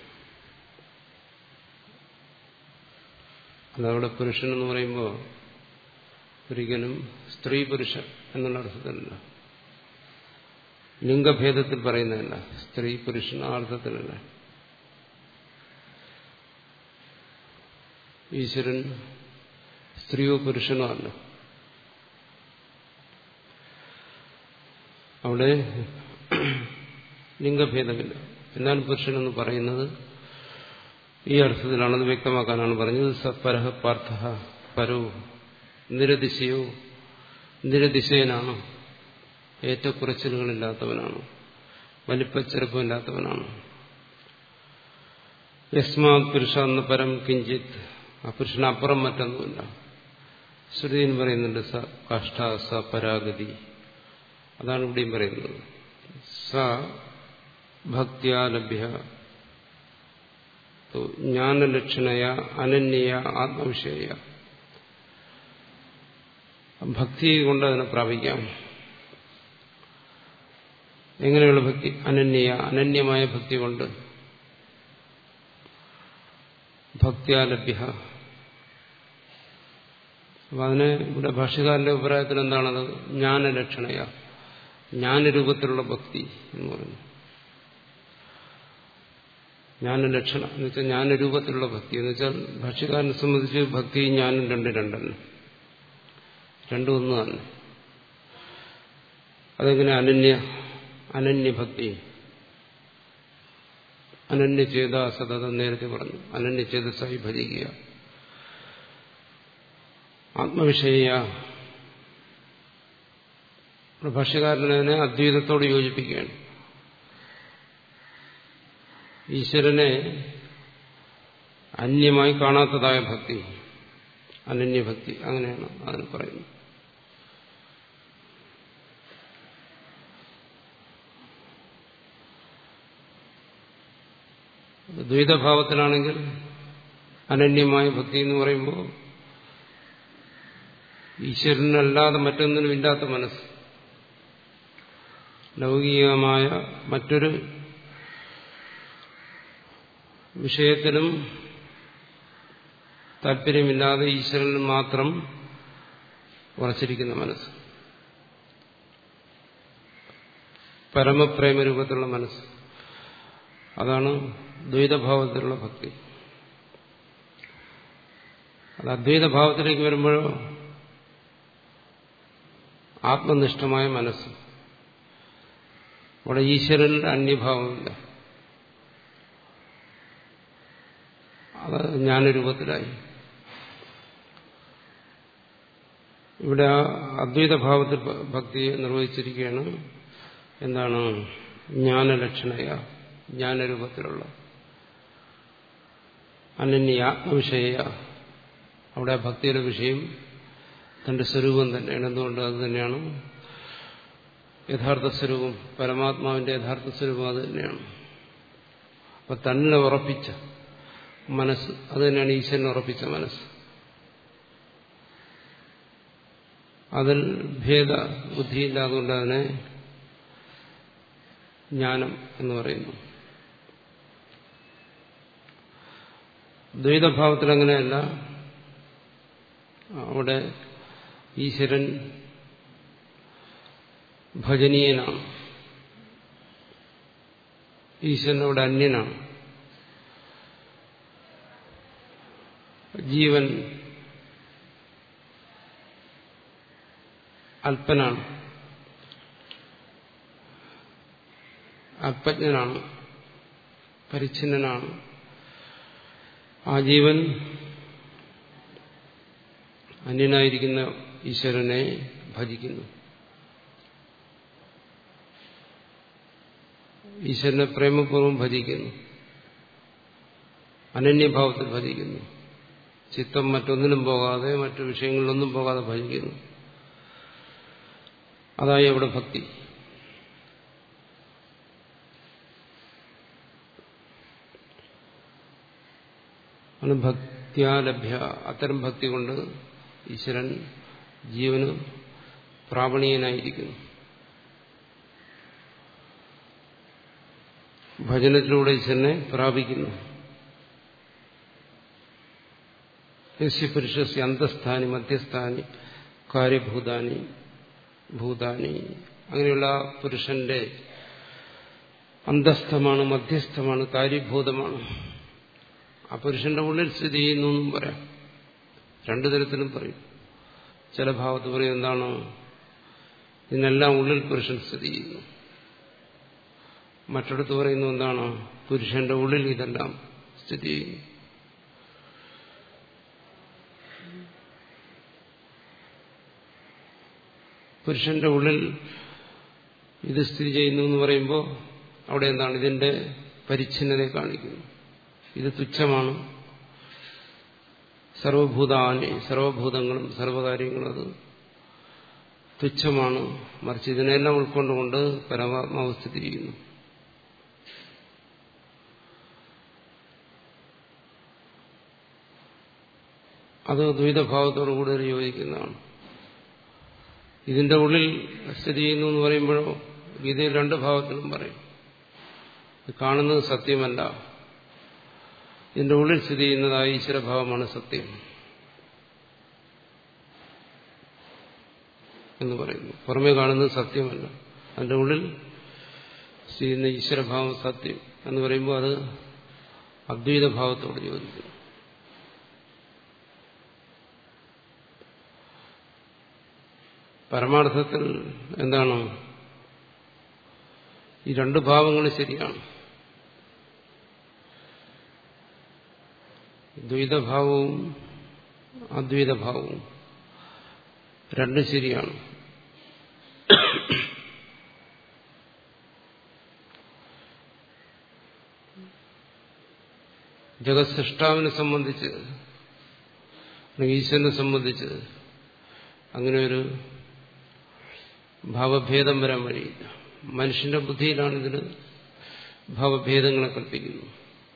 അതവിടെ പുരുഷൻ എന്ന് പറയുമ്പോൾ ഒരിക്കലും സ്ത്രീ പുരുഷൻ എന്നുള്ള അർത്ഥത്തിലല്ല ലിംഗഭേദത്തിൽ പറയുന്നതല്ല സ്ത്രീ പുരുഷൻ ആ അർത്ഥത്തിലല്ല ഈശ്വരൻ സ്ത്രീയോ പുരുഷനോ അല്ല അവിടെ ലിംഗഭേദമില്ല എന്നാൽ പുരുഷനെന്ന് പറയുന്നത് ഈ അർത്ഥത്തിലാണത് വ്യക്തമാക്കാനാണ് പറഞ്ഞത് സപരഹ പാർത്ഥ പരോ നിരതിശയോ നിരതിശയനാണ് ഏറ്റക്കുറച്ചിലുകളില്ലാത്തവനാണ് വലിപ്പച്ചെറുപ്പമില്ലാത്തവനാണ് യസ്മാത് പുരുഷ എന്ന പരം കിഞ്ചിത് ആ പുരുഷനപ്പുറം മറ്റൊന്നുമില്ല ശ്രുതിയിൽ പറയുന്നുണ്ട് സ കാഷ്ട സ പരാഗതി അതാണ് ഇവിടെയും പറയുന്നത് സ ഭക്തിയാലഭ്യ ജ്ഞാനലക്ഷണയ അനന്യ ആത്മവിഷയ ഭക്തി കൊണ്ട് അതിനെ പ്രാപിക്കാം എങ്ങനെയുള്ള ഭക്തി അനന്യ അനന്യമായ ഭക്തി കൊണ്ട് ഭക്തിയാലഭ്യ അപ്പൊ അതിന് ഇവിടെ ഭാഷ്യകാരന്റെ അഭിപ്രായത്തിൽ എന്താണത് ജ്ഞാനലക്ഷണയ ജ്ഞാനരൂപത്തിലുള്ള ഭക്തി എന്ന് പറയുന്നു ജ്ഞാനലക്ഷണം എന്ന് വെച്ചാൽ ജ്ഞാനരൂപത്തിലുള്ള ഭക്തി എന്ന് വെച്ചാൽ ഭാഷ്യക്കാരനെ സംബന്ധിച്ച് ഭക്തിയും ജ്ഞാനും രണ്ട് രണ്ടല്ല രണ്ടും ഒന്ന് തന്നെ അതെങ്ങനെ അനന്യ അനന്യഭക്തി അനന്യചേത സതതം നേരത്തെ പറഞ്ഞു അനന്യചേതസായി ഭജിക്കുക ആത്മവിഷയ ഭാഷ്യകാരനെ അദ്വൈതത്തോട് യോജിപ്പിക്കുകയാണ് ഈശ്വരനെ അന്യമായി കാണാത്തതായ ഭക്തി അനന്യഭക്തി അങ്ങനെയാണ് അതിന് പറയുന്നത് ദ്വൈതഭാവത്തിലാണെങ്കിൽ അനന്യമായ ഭക്തി എന്ന് പറയുമ്പോൾ ഈശ്വരനല്ലാതെ മറ്റൊന്നിനും ഇല്ലാത്ത മനസ്സ് ലൗകികമായ മറ്റൊരു വിഷയത്തിനും താല്പര്യമില്ലാതെ ഈശ്വരനിൽ മാത്രം ഉറച്ചിരിക്കുന്ന മനസ്സ് പരമപ്രേമ രൂപത്തിലുള്ള മനസ്സ് അതാണ് ദ്വൈതഭാവത്തിലുള്ള ഭക്തി അത് അദ്വൈതഭാവത്തിലേക്ക് വരുമ്പോഴോ ആത്മനിഷ്ഠമായ മനസ്സ് അവിടെ ഈശ്വരനിൽ അന്യഭാവമില്ല അത് ജ്ഞാനരൂപത്തിലായി ഇവിടെ ആ അദ്വൈതഭാവത്തിൽ ഭക്തിയെ നിർവഹിച്ചിരിക്കുകയാണ് എന്താണ് ജ്ഞാനലക്ഷണയ ജ്ഞാനരൂപത്തിലുള്ള അനന്യ ആത്മവിഷയ അവിടെ ഭക്തിയുടെ വിഷയം തന്റെ സ്വരൂപം തന്നെയാണ് എന്തുകൊണ്ട് അത് തന്നെയാണ് യഥാർത്ഥ സ്വരൂപം പരമാത്മാവിന്റെ യഥാർത്ഥ സ്വരൂപം അത് തന്നെയാണ് അപ്പൊ തന്നെ ഉറപ്പിച്ച മനസ്സ് അത് തന്നെയാണ് ഈശ്വരൻ ഉറപ്പിച്ച മനസ്സ് അതിൽ ഭേദ ബുദ്ധിയില്ലാതുകൊണ്ട് അതിനെ ജ്ഞാനം എന്ന് പറയുന്നു ദ്വൈതഭാവത്തിൽ അങ്ങനെയല്ല അവിടെ ഈശ്വരൻ ഭജനീയനാണ് ഈശ്വരൻ അവിടെ അന്യനാണ് ജീവൻ അല്പനാണ് അല്പജ്ഞനാണ് പരിച്ഛിന്നനാണ് ആ ജീവൻ അന്യനായിരിക്കുന്ന ഈശ്വരനെ ഭജിക്കുന്നു ഈശ്വരനെ പ്രേമപൂർവ്വം ഭജിക്കുന്നു അനന്യഭാവത്തിൽ ഭജിക്കുന്നു ചിത്തം മറ്റൊന്നിനും പോകാതെ മറ്റു വിഷയങ്ങളിലൊന്നും പോകാതെ ഭജിക്കുന്നു അതായി അവിടെ ഭക്തി ഭക്തിയാലഭ്യ അത്തരം ഭക്തി കൊണ്ട് ഈശ്വരൻ ജീവന് പ്രാപണീയനായിരിക്കുന്നു ഭജനത്തിലൂടെ ഈശ്വരനെ പ്രാപിക്കുന്നു യസ്യ പുരുഷസ്യ അന്തസ്ഥാനി മധ്യസ്ഥാനി കാര്യഭൂതാനി ഭൂതാനി അങ്ങനെയുള്ള പുരുഷന്റെ അന്തസ്ഥമാണ് മധ്യസ്ഥമാണ് കാര്യഭൂതമാണ് ആ പുരുഷന്റെ ഉള്ളിൽ സ്ഥിതി ചെയ്യുന്നു എന്നും പറയാം രണ്ടു തരത്തിലും പറയും ചില ഭാവത്ത് പറയും എന്താണ് ഇതിനെല്ലാം ഉള്ളിൽ പുരുഷൻ സ്ഥിതി ചെയ്യുന്നു മറ്റിടത്ത് പറയുന്നു എന്താണ് പുരുഷന്റെ ഉള്ളിൽ ഇതെല്ലാം സ്ഥിതി ചെയ്യുന്നു പുരുഷന്റെ ഉള്ളിൽ ഇത് സ്ഥിതി ചെയ്യുന്നു എന്ന് പറയുമ്പോൾ അവിടെ എന്താണ് ഇതിന്റെ പരിച്ഛിന്നതയെ കാണിക്കുന്നു ഇത് തുച്ഛമാണ് സർവഭൂതാനി സർവഭൂതങ്ങളും സർവകാര്യങ്ങളും അത് തുച്ഛമാണ് മറിച്ച് ഇതിനെല്ലാം ഉൾക്കൊണ്ടുകൊണ്ട് പരമാത്മാവ് സ്ഥിതി ചെയ്യുന്നു അത് ദ്വൈതഭാവത്തോടു കൂടുതൽ യോജിക്കുന്നതാണ് ഇതിന്റെ ഉള്ളിൽ സ്ഥിതി ചെയ്യുന്നു എന്ന് പറയുമ്പോഴോ ഗീതയിൽ രണ്ട് ഭാവത്തിലും പറയും കാണുന്നത് സത്യമല്ല ഇതിന്റെ ഉള്ളിൽ സ്ഥിതി ചെയ്യുന്നതായ ഈശ്വരഭാവമാണ് സത്യം എന്ന് പറയുന്നു പുറമേ കാണുന്നത് സത്യമല്ല അതിന്റെ ഉള്ളിൽ സ്ഥിതി ചെയ്യുന്ന ഈശ്വരഭാവം സത്യം എന്ന് പറയുമ്പോൾ അത് അദ്വൈതഭാവത്തോട് യോജിക്കുന്നു പരമാർത്ഥത്തിൽ എന്താണ് ഈ രണ്ട് ഭാവങ്ങൾ ശരിയാണ് ദ്വൈതഭാവവും അദ്വൈതഭാവവും രണ്ടും ശരിയാണ് ജഗത്സൃഷ്ടാവിനെ സംബന്ധിച്ച് ഈശ്വരനെ സംബന്ധിച്ച് അങ്ങനെ ഒരു ഭാവഭേദം വരാൻ വഴിയില്ല മനുഷ്യന്റെ ബുദ്ധിയിലാണ് ഇതിന് ഭാവഭേദങ്ങളെ കൽപ്പിക്കുന്നത്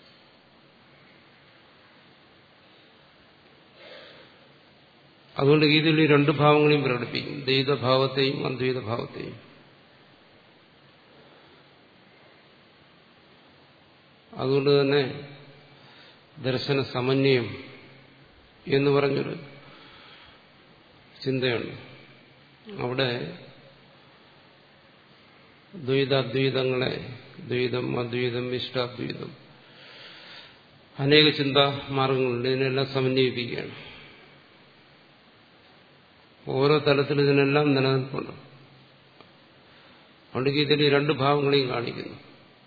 അതുകൊണ്ട് ഗീതയിൽ ഈ രണ്ട് ഭാവങ്ങളെയും പ്രകടിപ്പിക്കും ദ്വൈതഭാവത്തെയും അദ്വൈതഭാവത്തെയും അതുകൊണ്ട് തന്നെ ദർശന സമന്വയം എന്ന് പറഞ്ഞൊരു ചിന്തയുണ്ട് അവിടെ ദ്വൈതാദ്വൈതങ്ങളെ ദ്വൈതം അദ്വൈതം ഇഷ്ടാദ്വൈതം അനേക ചിന്താ മാർഗങ്ങളുണ്ട് ഇതിനെല്ലാം സമന്വയിപ്പിക്കുകയാണ് ഓരോ തലത്തിൽ ഇതിനെല്ലാം നിലനിൽപ്പുണ്ട് അതുകൊണ്ട് ഗീതയിൽ രണ്ട് ഭാവങ്ങളെയും കാണിക്കുന്നു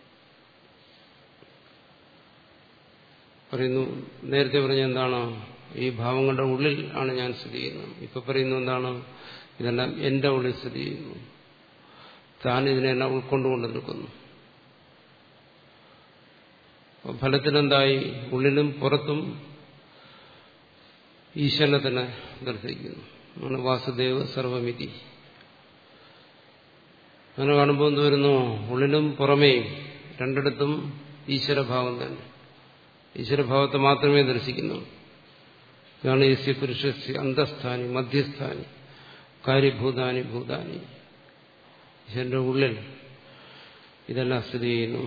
പറയുന്നു നേരത്തെ പറഞ്ഞ എന്താണ് ഈ ഭാവങ്ങളുടെ ഉള്ളിൽ ആണ് ഞാൻ സ്ഥിതി ചെയ്യുന്നത് ഇപ്പൊ പറയുന്നു എന്താണ് ഇതെല്ലാം എന്റെ ഉള്ളിൽ സ്ഥിതി ചെയ്യുന്നു താൻ ഇതിനെല്ലാം ഉൾക്കൊണ്ടുകൊണ്ട് നിൽക്കുന്നു ഫലത്തിലെന്തായി ഉള്ളിലും പുറത്തും ഈശ്വരനെ തന്നെ ദർശിക്കുന്നു ആണ് വാസുദേവ സർവമിതി അങ്ങനെ കാണുമ്പോൾ എന്ത് വരുന്നു ഉള്ളിലും പുറമേയും രണ്ടിടത്തും ഈശ്വരഭാവം തന്നെ ഈശ്വരഭാവത്തെ മാത്രമേ ദർശിക്കുന്നു ഇതാണ് യസ്യ പുരുഷസ്യ അന്തസ്ഥാനി മധ്യസ്ഥാനി കാര്യഭൂതാനി ഭൂതാനി ഈശ്വരന്റെ ഉള്ളിൽ ഇതെല്ലാം സ്ഥിതി ചെയ്യുന്നു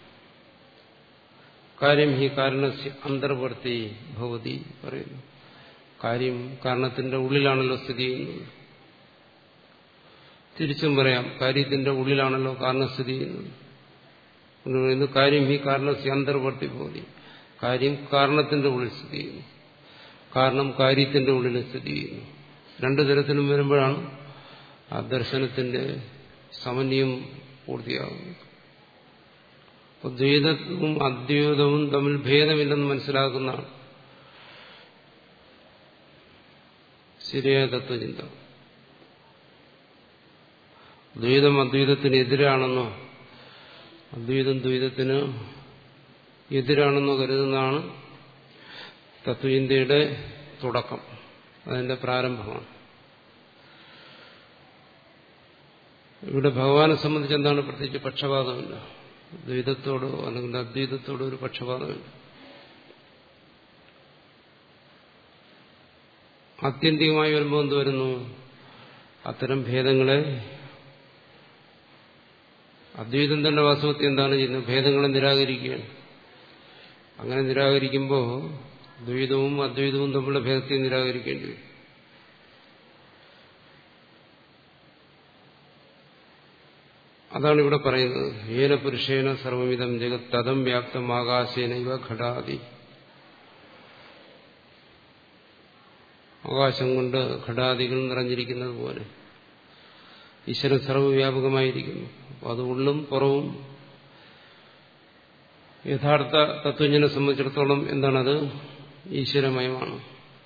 കാര്യം ഹി കാരണസ്യ അന്തർവർത്തി ഭവതി പറയുന്നു കാര്യം കാരണത്തിന്റെ ഉള്ളിലാണല്ലോ സ്ഥിതി ചെയ്യുന്നത് തിരിച്ചും പറയാം കാര്യത്തിന്റെ ഉള്ളിലാണല്ലോ കാരണം സ്ഥിതി ചെയ്യുന്നത് കാര്യം ഹി കാരണസ്യ അന്തർവർത്തി ഭവതി കാര്യം കാരണത്തിന്റെ ഉള്ളിൽ സ്ഥിതി ചെയ്യുന്നു കാരണം കാര്യത്തിന്റെ ഉള്ളിൽ സ്ഥിതി ചെയ്യുന്നു രണ്ടു തരത്തിലും വരുമ്പോഴാണ് ആ ദർശനത്തിന്റെ സമന്വയം പൂർത്തിയാകുന്നത് അപ്പോൾ ദ്വൈതവും അദ്വൈതവും തമ്മിൽ ഭേദമില്ലെന്ന് മനസ്സിലാക്കുന്നതാണ് ശരിയായ തത്വചിന്ത ദ്വൈതം അദ്വൈതത്തിന് എതിരാണെന്നോ അദ്വൈതം ദ്വൈതത്തിന് എതിരാണെന്നോ കരുതുന്നതാണ് തത്വചിന്തയുടെ തുടക്കം അതിന്റെ പ്രാരംഭമാണ് ഇവിടെ ഭഗവാനെ സംബന്ധിച്ച് എന്താണ് പ്രത്യേകിച്ച് പക്ഷപാതമില്ല ദ്വൈതത്തോടോ അല്ലെങ്കിൽ അദ്വൈതത്തോടോ ഒരു പക്ഷപാതമില്ല ആത്യന്തികമായി വരുമ്പോൾ എന്ത് വരുന്നു അത്തരം ഭേദങ്ങളെ അദ്വൈതം തന്നെ വാസ്തവത്തിൽ എന്താണ് ചെയ്യുന്നത് ഭേദങ്ങളെ നിരാകരിക്കുകയാണ് അങ്ങനെ നിരാകരിക്കുമ്പോൾ ദ്വൈതവും അദ്വൈതവും തമ്മിലുള്ള ഭേദത്തെ നിരാകരിക്കേണ്ടി വരും അതാണ് ഇവിടെ പറയുന്നത് ഏന പുരുഷേന സർവമിതം ജഗത് തദം വ്യാപ്തം ആകാശേന ഇവ ഘടാതി ആകാശം കൊണ്ട് ഘടാദികൾ നിറഞ്ഞിരിക്കുന്നത് പോലെ ഈശ്വരൻ സർവവ്യാപകമായിരിക്കുന്നു അപ്പോൾ അത് ഉള്ളും പുറവും യഥാർത്ഥ തത്വജ്ഞനെ സംബന്ധിച്ചിടത്തോളം എന്താണത് ഈശ്വരമയമാണ്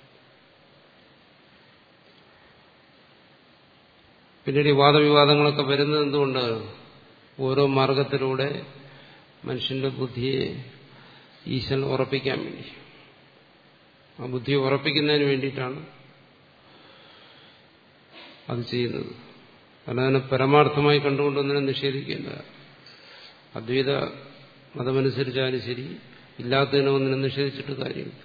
പിന്നീട് ഈ വാദവിവാദങ്ങളൊക്കെ വരുന്നത് എന്തുകൊണ്ട് ഓരോ മാർഗത്തിലൂടെ മനുഷ്യന്റെ ബുദ്ധിയെ ഈശ്വരൻ ഉറപ്പിക്കാൻ വേണ്ടി ആ ബുദ്ധിയെ ഉറപ്പിക്കുന്നതിന് വേണ്ടിയിട്ടാണ് അത് ചെയ്യുന്നത് കാരണം അതിനെ പരമാർത്ഥമായി കണ്ടുകൊണ്ടൊന്നിനെ നിഷേധിക്കില്ല അദ്വൈത മതമനുസരിച്ചാലും ശരി ഇല്ലാത്തതിനെ ഒന്നിനെ നിഷേധിച്ചിട്ട് കാര്യമില്ല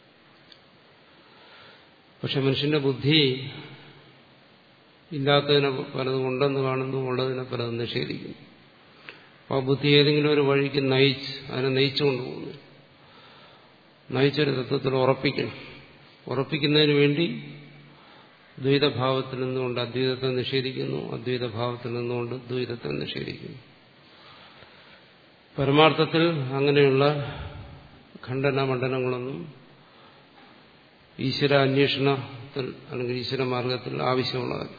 പക്ഷെ മനുഷ്യന്റെ ബുദ്ധി ഇല്ലാത്തതിനെ പലതും ഉണ്ടെന്ന് കാണുന്നു ഉള്ളതിനെ പലതും നിഷേധിക്കുന്നു അപ്പോൾ ആ ബുദ്ധി ഏതെങ്കിലും ഒരു വഴിക്ക് നയിച്ച് അതിനെ നയിച്ചു കൊണ്ടുപോകുന്നു നയിച്ചൊരു തത്വത്തിൽ ഉറപ്പിക്കണം ഉറപ്പിക്കുന്നതിന് വേണ്ടി ദ്വൈതഭാവത്തിൽ നിന്നുകൊണ്ട് അദ്വൈതത്തെ നിഷേധിക്കുന്നു അദ്വൈതഭാവത്തിൽ നിന്നുകൊണ്ട് ദ്വൈതത്തെ നിഷേധിക്കുന്നു പരമാർത്ഥത്തിൽ അങ്ങനെയുള്ള ഖണ്ഡന മണ്ഡലങ്ങളൊന്നും ഈശ്വര അന്വേഷണത്തിൽ അല്ലെങ്കിൽ ഈശ്വര മാർഗത്തിൽ ആവശ്യമുള്ളതല്ല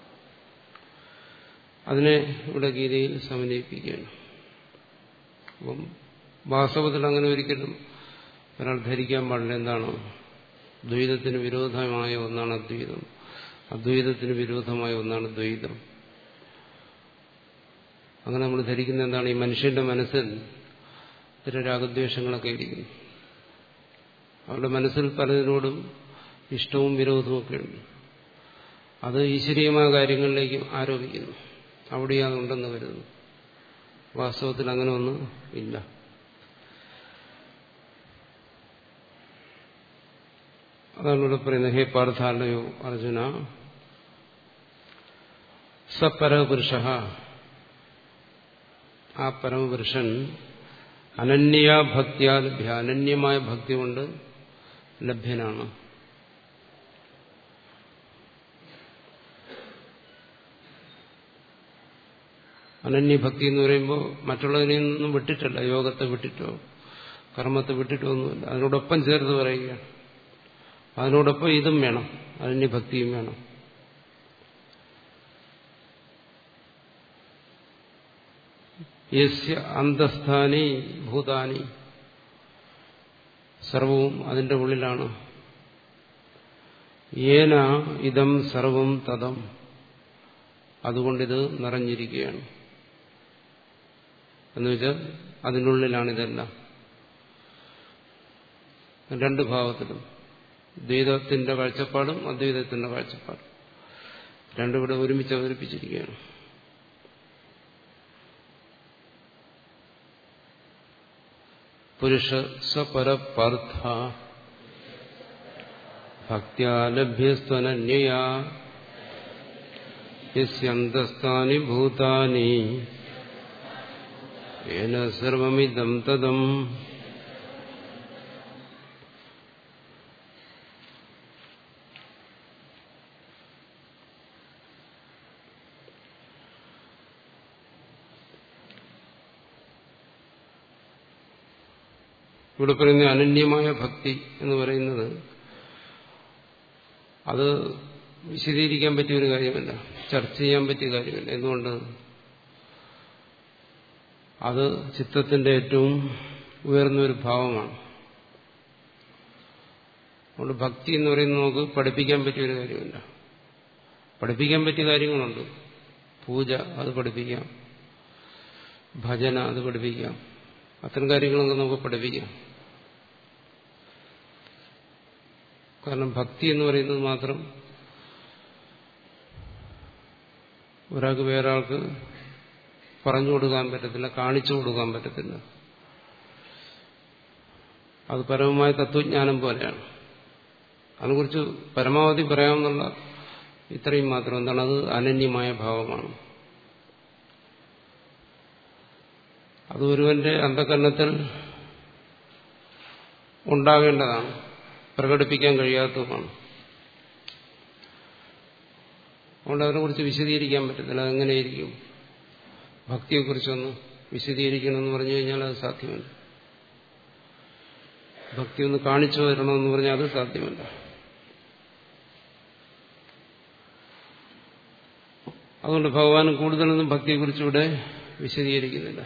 അതിനെ ഇവിടെ ഗീതയിൽ സമന്വയിപ്പിക്കുകയാണ് അപ്പം വാസ്തവത്തിൽ അങ്ങനെ ഒരിക്കലും ഒരാൾ ധരിക്കാൻ പാടില്ല എന്താണ് ദ്വൈതത്തിന് വിരോധമായ ഒന്നാണ് അദ്വൈതം അദ്വൈതത്തിന് വിരോധമായ ഒന്നാണ് ദ്വൈതം അങ്ങനെ നമ്മൾ ധരിക്കുന്ന എന്താണ് ഈ മനുഷ്യന്റെ മനസ്സിൽ ഇത്തരം രാഗദ്വേഷങ്ങളൊക്കെ ഇരിക്കുന്നു അവരുടെ മനസ്സിൽ പലതിനോടും ഇഷ്ടവും വിരോധവും ഒക്കെ ഉണ്ട് അത് ഈശ്വരീയമായ കാര്യങ്ങളിലേക്ക് ആരോപിക്കുന്നു അവിടെയാണ് ഉണ്ടെന്ന് കരുതുന്നു വാസ്തവത്തിൽ അങ്ങനെ ഒന്നും ഇല്ല അതാണ് ഇവിടെ പറയുന്നത് ഹേ പാർത്ഥാലയോ അർജുന സപരപുരുഷ ആ പരമപുരുഷൻ അനന്യ ഭക്തിയാ ലഭ്യ അനന്യമായ ഭക്തി കൊണ്ട് ലഭ്യനാണ് അനന്യഭക്തി എന്ന് പറയുമ്പോൾ മറ്റുള്ളതിനെ ഒന്നും വിട്ടിട്ടല്ല യോഗത്തെ വിട്ടിട്ടോ കർമ്മത്തെ വിട്ടിട്ടോ ഒന്നുമില്ല അതിനോടൊപ്പം ചേർത്ത് പറയുകയാണ് അതിനോടൊപ്പം ഇതും വേണം അനന്യഭക്തിയും വേണം യസ്യ അന്തസ്ഥാനി ഭൂതാനി സർവവും അതിന്റെ ഉള്ളിലാണ് ഏന ഇതം സർവം തതം അതുകൊണ്ടിത് നിറഞ്ഞിരിക്കുകയാണ് എന്നുവെച്ചാൽ അതിനുള്ളിലാണ് ഇതെല്ലാം രണ്ട് ഭാവത്തിലും ദ്വൈതത്തിന്റെ കാഴ്ചപ്പാടും അദ്വൈതത്തിന്റെ കാഴ്ചപ്പാടും രണ്ടും ഇവിടെ ഒരുമിച്ച് അവതരിപ്പിച്ചിരിക്കുകയാണ് പുരുഷ സപരപാർത്ഥ ഭക്തിയാലഭ്യസ്തനന്യയാ യസ്യന്തസ്ഥാനി ഭൂതാനി ഏന സർവമിദം തദം ഇവിടെ പറയുന്ന അനന്യമായ ഭക്തി എന്ന് പറയുന്നത് അത് വിശദീകരിക്കാൻ പറ്റിയ ഒരു കാര്യമല്ല ചർച്ച ചെയ്യാൻ പറ്റിയ കാര്യമല്ല എന്തുകൊണ്ട് അത് ചിത്തത്തിന്റെ ഏറ്റവും ഉയർന്ന ഒരു ഭാവമാണ് അതുകൊണ്ട് ഭക്തി എന്ന് പറയുന്നത് നമുക്ക് പഠിപ്പിക്കാൻ പറ്റിയ ഒരു കാര്യമല്ല പഠിപ്പിക്കാൻ പറ്റിയ കാര്യങ്ങളുണ്ട് പൂജ അത് പഠിപ്പിക്കാം ഭജന അത് പഠിപ്പിക്കാം അത്തരം കാര്യങ്ങളൊക്കെ നമുക്ക് പഠിപ്പിക്കാം കാരണം ഭക്തി എന്ന് പറയുന്നത് മാത്രം ഒരാൾക്ക് വേറൊരാൾക്ക് പറഞ്ഞു കൊടുക്കാൻ പറ്റത്തില്ല കാണിച്ചു കൊടുക്കാൻ പറ്റത്തില്ല അത് പരമമായ തത്വജ്ഞാനം പോലെയാണ് അതിനെക്കുറിച്ച് പരമാവധി പറയാമെന്നുള്ള ഇത്രയും മാത്രം എന്താണ് അത് അനന്യമായ ഭാവമാണ് അത് ഒരുവന്റെ അന്ധകരണത്തിൽ ഉണ്ടാകേണ്ടതാണ് പ്രകടിപ്പിക്കാൻ കഴിയാത്തതുമാണ് അതുകൊണ്ട് അതിനെക്കുറിച്ച് വിശദീകരിക്കാൻ പറ്റത്തില്ല അതെങ്ങനെയിരിക്കും ഭക്തിയെക്കുറിച്ചൊന്ന് വിശദീകരിക്കണമെന്ന് പറഞ്ഞു കഴിഞ്ഞാൽ അത് സാധ്യമല്ല ഭക്തി ഒന്ന് കാണിച്ചു തരണമെന്ന് പറഞ്ഞാൽ അത് സാധ്യമല്ല അതുകൊണ്ട് ഭഗവാൻ കൂടുതലൊന്നും ഭക്തിയെക്കുറിച്ച് ഇവിടെ വിശദീകരിക്കുന്നില്ല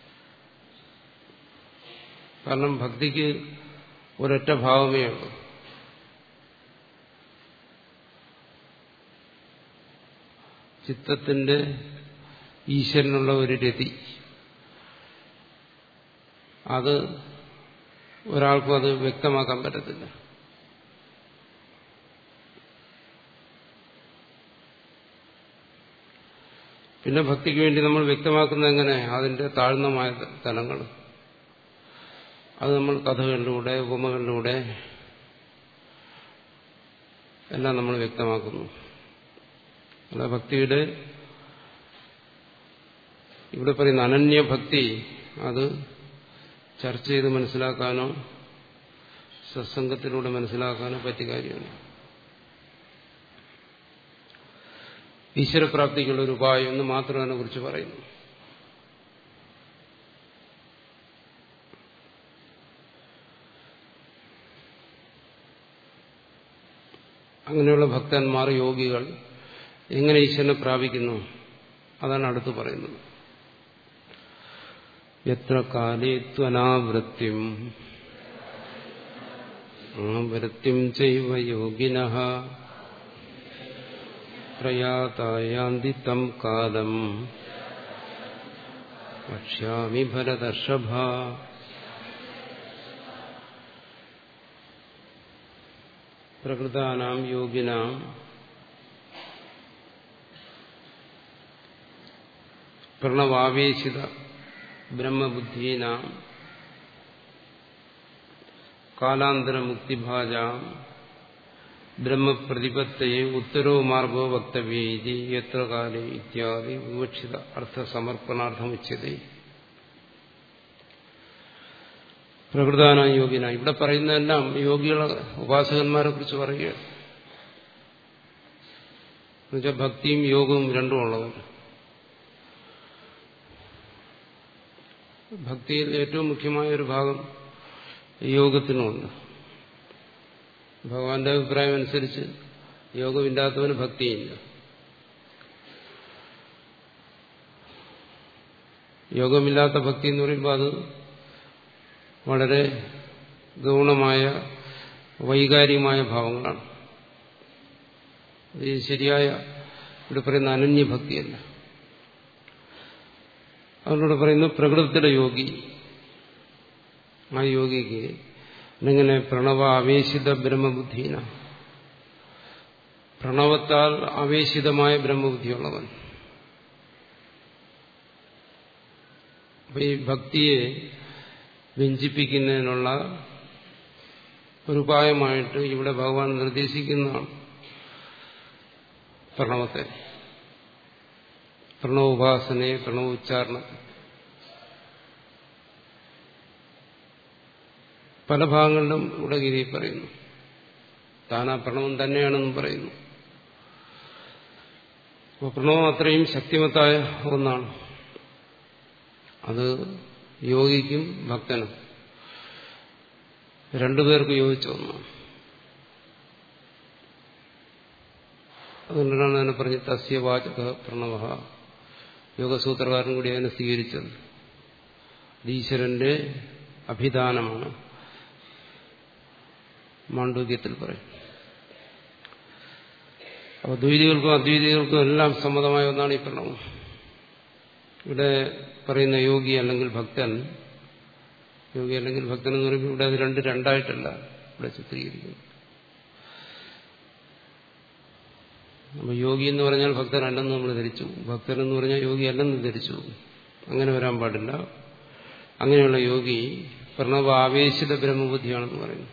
കാരണം ഭക്തിക്ക് ഒരൊറ്റ ഭാവമേ ഉള്ളൂ ചിത്തത്തിന്റെ ഈശ്വരനുള്ള ഒരു രതി അത് ഒരാൾക്കും അത് വ്യക്തമാക്കാൻ പറ്റത്തില്ല പിന്നെ ഭക്തിക്ക് വേണ്ടി നമ്മൾ വ്യക്തമാക്കുന്നത് എങ്ങനെ അതിന്റെ താഴ്ന്നമായ തലങ്ങൾ അത് നമ്മൾ കഥകളിലൂടെ ഉപമകളിലൂടെ എല്ലാം നമ്മൾ വ്യക്തമാക്കുന്നു അല്ല ഭക്തിയുടെ ഇവിടെ പറയുന്ന അനന്യഭക്തി അത് ചർച്ച ചെയ്ത് മനസ്സിലാക്കാനോ സത്സംഗത്തിലൂടെ മനസ്സിലാക്കാനോ പറ്റിയ കാര്യമാണ് ഈശ്വരപ്രാപ്തിക്കുള്ള ഒരു ഉപായം എന്ന് മാത്രം അതിനെ കുറിച്ച് പറയുന്നു അങ്ങനെയുള്ള ഭക്തന്മാർ യോഗികൾ എങ്ങനെ ഈശ്വരനെ പ്രാപിക്കുന്നു അതാണ് അടുത്ത് പറയുന്നത് എത്ര കാലേ ത്വനാവൃത്തിം ആവൃത്തിം ചൈവ യോഗിന പ്രയാതായാന്തി തം കാലം വക്ഷ്യാമി ഭരതർഷഭ പ്രകൃതാനാം യോഗിനാം പ്രണവാവേശിത ബ്രഹ്മബുദ്ധീനാം കാലാന്തരമുക്തിഭാജാം ബ്രഹ്മപ്രതിപത്തയെ ഉത്തരോ മാർഗോ വക്തവ്യേതി എത്ര കാലേ ഇത്യാദി വിവക്ഷിത അർത്ഥസമർപ്പണാർത്ഥമുച്ചതേ പ്രകൃതാന യോഗിന ഇവിടെ പറയുന്നതെല്ലാം യോഗികളെ ഉപാസകന്മാരെ കുറിച്ച് പറയുകയാണ് എന്നുവെച്ചാൽ ഭക്തിയും യോഗവും രണ്ടും ഉള്ളവർ ഭക്തിയിൽ ഏറ്റവും മുഖ്യമായ ഒരു ഭാഗം യോഗത്തിനുമുണ്ട് ഭഗവാന്റെ അഭിപ്രായം അനുസരിച്ച് യോഗമില്ലാത്തവന് ഭക്തിയില്ല യോഗമില്ലാത്ത ഭക്തി എന്ന് പറയുമ്പോൾ അത് വളരെ ഗൗണമായ വൈകാരികമായ ഭാവങ്ങളാണ് ഇത് ശരിയായ ഇവിടെ പറയുന്ന അനന്യഭക്തിയല്ല അതുകൊണ്ട് പറയുന്നു പ്രകൃതിയുടെ യോഗി ആ യോഗിക്ക് എങ്ങനെ പ്രണവ ആവേശിത ബ്രഹ്മബുദ്ധീന പ്രണവത്താൽ ആവേശിതമായ ബ്രഹ്മബുദ്ധിയുള്ളവൻ അപ്പൊ ഈ ഭക്തിയെ വ്യഞ്ചിപ്പിക്കുന്നതിനുള്ള ഒരു ഉപായമായിട്ട് ഇവിടെ ഭഗവാൻ നിർദ്ദേശിക്കുന്നതാണ് പ്രണവത്തെ പ്രണവോപാസനയെ പ്രണവോച്ചാരണത്തെ പല ഭാഗങ്ങളിലും ഇവിടെ ഗീതയിൽ പറയുന്നു താനാ പ്രണവം തന്നെയാണെന്നും പറയുന്നു അപ്പോൾ പ്രണവം അത്രയും ശക്തിമത്തായ ഒന്നാണ് അത് യോഗിക്കും ഭക്തനും രണ്ടുപേർക്ക് യോജിച്ച ഒന്നാണ് അതുകൊണ്ടാണ് അതിനെ പറഞ്ഞ് തസ്യവാചക പ്രണവ യോഗസൂത്രകാരൻ കൂടി അതിനെ സ്വീകരിച്ചത് ഈശ്വരന്റെ അഭിദാനമാണ് മാണ്ഡൂക്യത്തിൽ പറയും അപ്പോൾ ദ്വൈതികൾക്കും അദ്വൈതികൾക്കും എല്ലാം സമ്മതമായ ഒന്നാണ് ഈ പ്രണവം ഇവിടെ പറയുന്ന യോഗി അല്ലെങ്കിൽ ഭക്തൻ യോഗി അല്ലെങ്കിൽ ഭക്തൻ എന്ന് പറയുമ്പോൾ ഇവിടെ അത് രണ്ട് രണ്ടായിട്ടല്ല ഇവിടെ ചിത്രീകരിക്കുന്നു അപ്പൊ യോഗി എന്ന് പറഞ്ഞാൽ ഭക്തനല്ലെന്ന് നമ്മൾ ധരിച്ചു ഭക്തൻ എന്ന് പറഞ്ഞാൽ യോഗി അല്ലെന്ന് ധരിച്ചു അങ്ങനെ വരാൻ പാടില്ല അങ്ങനെയുള്ള യോഗി പ്രണവ ആവേശിത ബ്രഹ്മബുദ്ധിയാണെന്ന് പറയുന്നു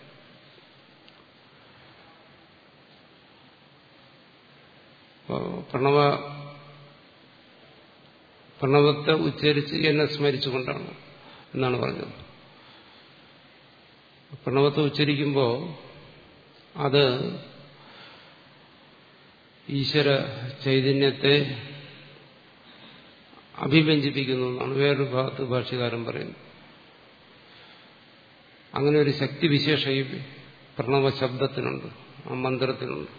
പ്രണവ പ്രണവത്തെ ഉച്ചരിച്ച് എന്നെ സ്മരിച്ചുകൊണ്ടാണ് എന്നാണ് പറഞ്ഞത് പ്രണവത്തെ ഉച്ചരിക്കുമ്പോൾ അത് ഈശ്വര ചൈതന്യത്തെ അഭിവ്യഞ്ജിപ്പിക്കുന്നു എന്നാണ് വേറൊരു ഭാഗത്ത് ഭാഷ്യകാരൻ പറയുന്നത് അങ്ങനെ ഒരു ശക്തിവിശേഷ ഈ പ്രണവ ശബ്ദത്തിനുണ്ട് ആ മന്ത്രത്തിനുണ്ട്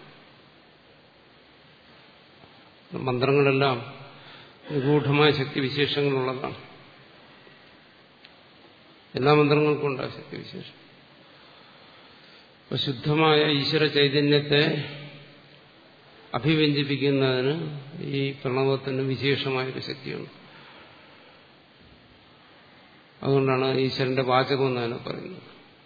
മന്ത്രങ്ങളെല്ലാം നിഗൂഢമായ ശക്തിവിശേഷങ്ങളുള്ളതാണ് എല്ലാ മന്ത്രങ്ങൾക്കും ഉണ്ട് ആ ശക്തിവിശേഷം അപ്പൊ ശുദ്ധമായ ഈശ്വര ചൈതന്യത്തെ അഭിവ്യഞ്ജിപ്പിക്കുന്നതിന് ഈ പ്രണവത്തിന് വിശേഷമായൊരു ശക്തിയുണ്ട് അതുകൊണ്ടാണ് ഈശ്വരന്റെ വാചകം എന്ന് തന്നെ പറയുന്നത്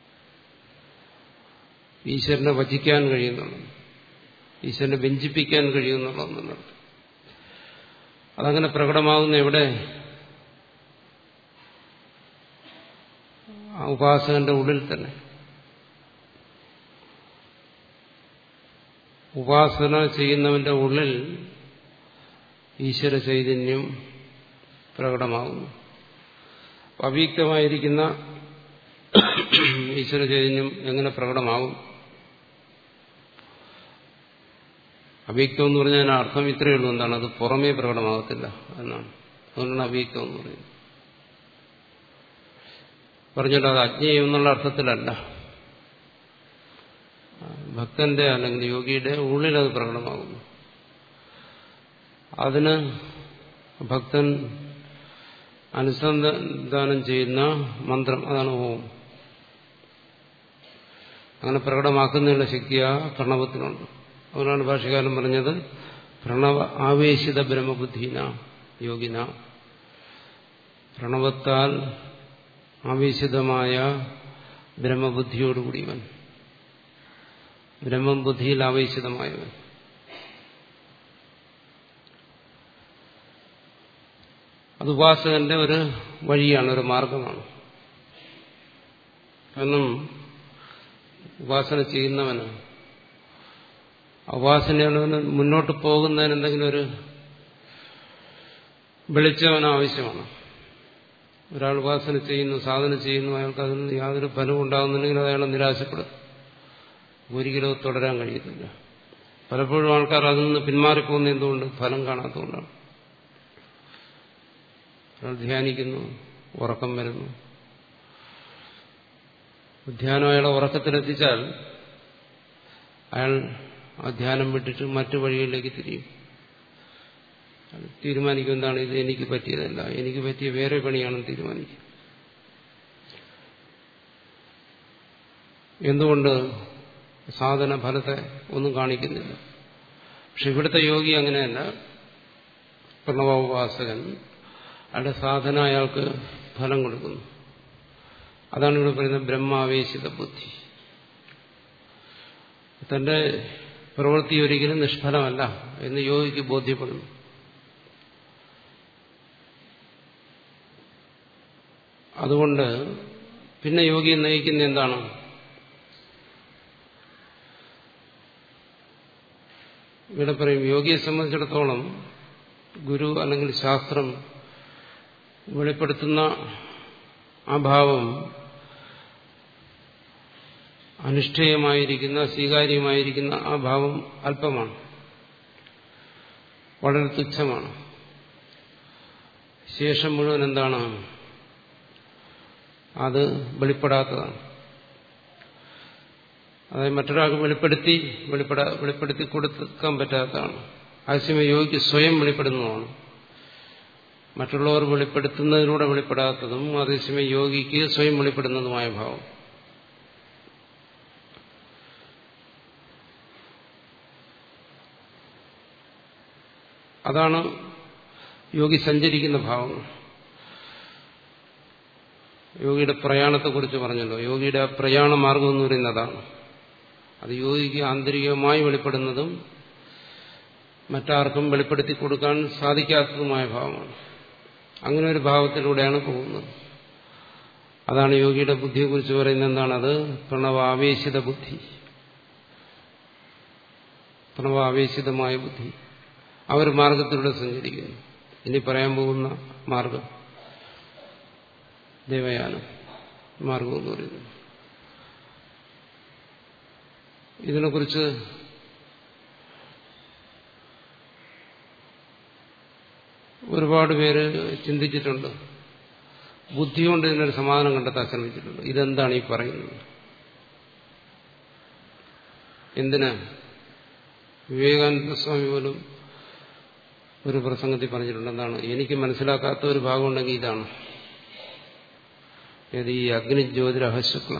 ഈശ്വരനെ വചിക്കാൻ കഴിയുന്നുള്ളത് ഈശ്വരനെ വ്യഞ്ചിപ്പിക്കാൻ കഴിയുന്നുള്ളതെന്നുള്ളത് അതങ്ങനെ പ്രകടമാകുന്ന എവിടെ ആ ഉപാസകന്റെ ഉള്ളിൽ തന്നെ ഉപാസന ചെയ്യുന്നവന്റെ ഉള്ളിൽ ഈശ്വര ചൈതന്യം പ്രകടമാകുന്നു അവ്യക്തമായിരിക്കുന്ന ഈശ്വര ചൈതന്യം എങ്ങനെ പ്രകടമാകും അവ്യക്തം എന്ന് പറഞ്ഞാൽ അർത്ഥം ഇത്രയേ ഉള്ളൂ എന്താണ് അത് പുറമേ പ്രകടമാകത്തില്ല എന്നാണ് അതുകൊണ്ടാണ് അവ്യക്തം എന്ന് പറയുന്നത് പറഞ്ഞല്ലോ അത് അജ്ഞേയം എന്നുള്ള അർത്ഥത്തിലല്ല ഭക്തന്റെ അല്ലെങ്കിൽ യോഗിയുടെ ഉള്ളിൽ അത് പ്രകടമാകുന്നു അതിന് ഭക്തൻ അനുസന്ധാനം ചെയ്യുന്ന മന്ത്രം അതാണ് ഓം അങ്ങനെ പ്രകടമാക്കുന്നതിനുള്ള ശക്തി ആ പ്രണവത്തിനുണ്ട് അതുകൊണ്ടാണ് ഭാഷകാരൻ പറഞ്ഞത് പ്രണവ ആവേശിത ബ്രഹ്മബുദ്ധീന യോഗിന പ്രണവത്താൽ ആവേശിതമായ ബ്രഹ്മബുദ്ധിയോടുകൂടിയവൻ ബ്രഹ്മം ബുദ്ധിയിൽ ആവേശിതമായവൻ അത് ഉപാസകന്റെ ഒരു വഴിയാണ് ഒരു മാർഗമാണ് കാരണം ഉപാസന ചെയ്യുന്നവന് ഉപാസനയുള്ളവന് മുന്നോട്ട് പോകുന്നതിന് എന്തെങ്കിലും ഒരു വെളിച്ചവന് ആവശ്യമാണ് ഒരാൾ ഉപാസന ചെയ്യുന്നു സാധന ചെയ്യുന്നു അയാൾക്ക് അതിൽ നിന്ന് യാതൊരു ഫലവും ഉണ്ടാകുന്നുണ്ടെങ്കിൽ അത് അയാളെ നിരാശപ്പെടും ഒരിക്കലും തുടരാൻ കഴിയത്തില്ല പലപ്പോഴും ആൾക്കാർ അതിൽ നിന്ന് പിന്മാറിപ്പോകുന്ന എന്തുകൊണ്ട് ഫലം കാണാത്തതുകൊണ്ടാണ് ഒരാൾ ധ്യാനിക്കുന്നു ഉറക്കം വരുന്നു ധ്യാനം അയാളെ ഉറക്കത്തിലെത്തിച്ചാൽ അയാൾ ആ ധ്യാനം വിട്ടിട്ട് മറ്റു വഴികളിലേക്ക് തിരിയും തീരുമാനിക്കും എന്താണ് ഇത് എനിക്ക് പറ്റിയതല്ല എനിക്ക് പറ്റിയ വേറെ പണിയാണെന്ന് തീരുമാനിക്കും എന്തുകൊണ്ട് സാധന ഫലത്തെ ഒന്നും കാണിക്കുന്നില്ല പക്ഷെ ഇവിടുത്തെ യോഗി അങ്ങനെയല്ല പ്രണവോപാസകൻ അയാളുടെ സാധന അയാൾക്ക് ഫലം കൊടുക്കുന്നു അതാണ് ഇവിടെ പറയുന്നത് ബ്രഹ്മാവേശിത ബുദ്ധി തന്റെ പ്രവൃത്തി ഒരിക്കലും നിഷ്ഫലമല്ല എന്ന് യോഗിക്ക് ബോധ്യപ്പെടുന്നു അതുകൊണ്ട് പിന്നെ യോഗിയെ നയിക്കുന്ന എന്താണ് ഇവിടെ പറയും യോഗിയെ സംബന്ധിച്ചിടത്തോളം ഗുരു അല്ലെങ്കിൽ ശാസ്ത്രം വെളിപ്പെടുത്തുന്ന ആ ഭാവം അനുഷ്ഠേയമായിരിക്കുന്ന സ്വീകാര്യമായിരിക്കുന്ന ആ ഭാവം അല്പമാണ് വളരെ തുച്ഛമാണ് ശേഷം മുഴുവൻ എന്താണ് അത് വെളിപ്പെടാത്തതാണ് അതായത് മറ്റൊരാൾക്ക് വെളിപ്പെടുത്തി വെളിപ്പെടാ വെളിപ്പെടുത്തി കൊടുക്കാൻ പറ്റാത്തതാണ് ആവശ്യമേ യോഗിക്ക് സ്വയം വെളിപ്പെടുന്നതാണ് മറ്റുള്ളവർ വെളിപ്പെടുത്തുന്നതിലൂടെ വെളിപ്പെടാത്തതും അതേസമയം യോഗിക്ക് സ്വയം വെളിപ്പെടുന്നതുമായ ഭാവം അതാണ് യോഗി സഞ്ചരിക്കുന്ന ഭാവങ്ങൾ യോഗിയുടെ പ്രയാണത്തെക്കുറിച്ച് പറഞ്ഞല്ലോ യോഗിയുടെ പ്രയാണ മാർഗം എന്ന് പറയുന്നത് അതാണ് അത് യോഗിക്ക് ആന്തരികമായി വെളിപ്പെടുന്നതും മറ്റാർക്കും വെളിപ്പെടുത്തി കൊടുക്കാൻ സാധിക്കാത്തതുമായ ഭാവമാണ് അങ്ങനെ ഒരു ഭാവത്തിലൂടെയാണ് പോകുന്നത് അതാണ് യോഗിയുടെ ബുദ്ധിയെക്കുറിച്ച് പറയുന്നത് എന്താണത് പ്രണവാവേശിത ബുദ്ധി പ്രണവാവേശിതമായ ബുദ്ധി അവർ മാർഗത്തിലൂടെ സഞ്ചരിക്കുന്നു ഇനി പറയാൻ പോകുന്ന മാർഗം ദേവയാനം മാർഗം എന്ന് പറയുന്നത് ഇതിനെക്കുറിച്ച് ഒരുപാട് പേര് ചിന്തിച്ചിട്ടുണ്ട് ബുദ്ധി കൊണ്ട് ഇതിനൊരു സമാധാനം കണ്ടെത്താൻ ശ്രമിച്ചിട്ടുണ്ട് ഇതെന്താണ് ഈ പറയുന്നത് എന്തിന് വിവേകാനന്ദ സ്വാമി പോലും ഒരു പ്രസംഗത്തിൽ പറഞ്ഞിട്ടുണ്ട് എന്താണ് എനിക്ക് മനസ്സിലാക്കാത്ത ഒരു ഭാഗമുണ്ടെങ്കിൽ ഇതാണ് ഏത് ഈ അഗ്നിജ്യോതിരഹശുക്ല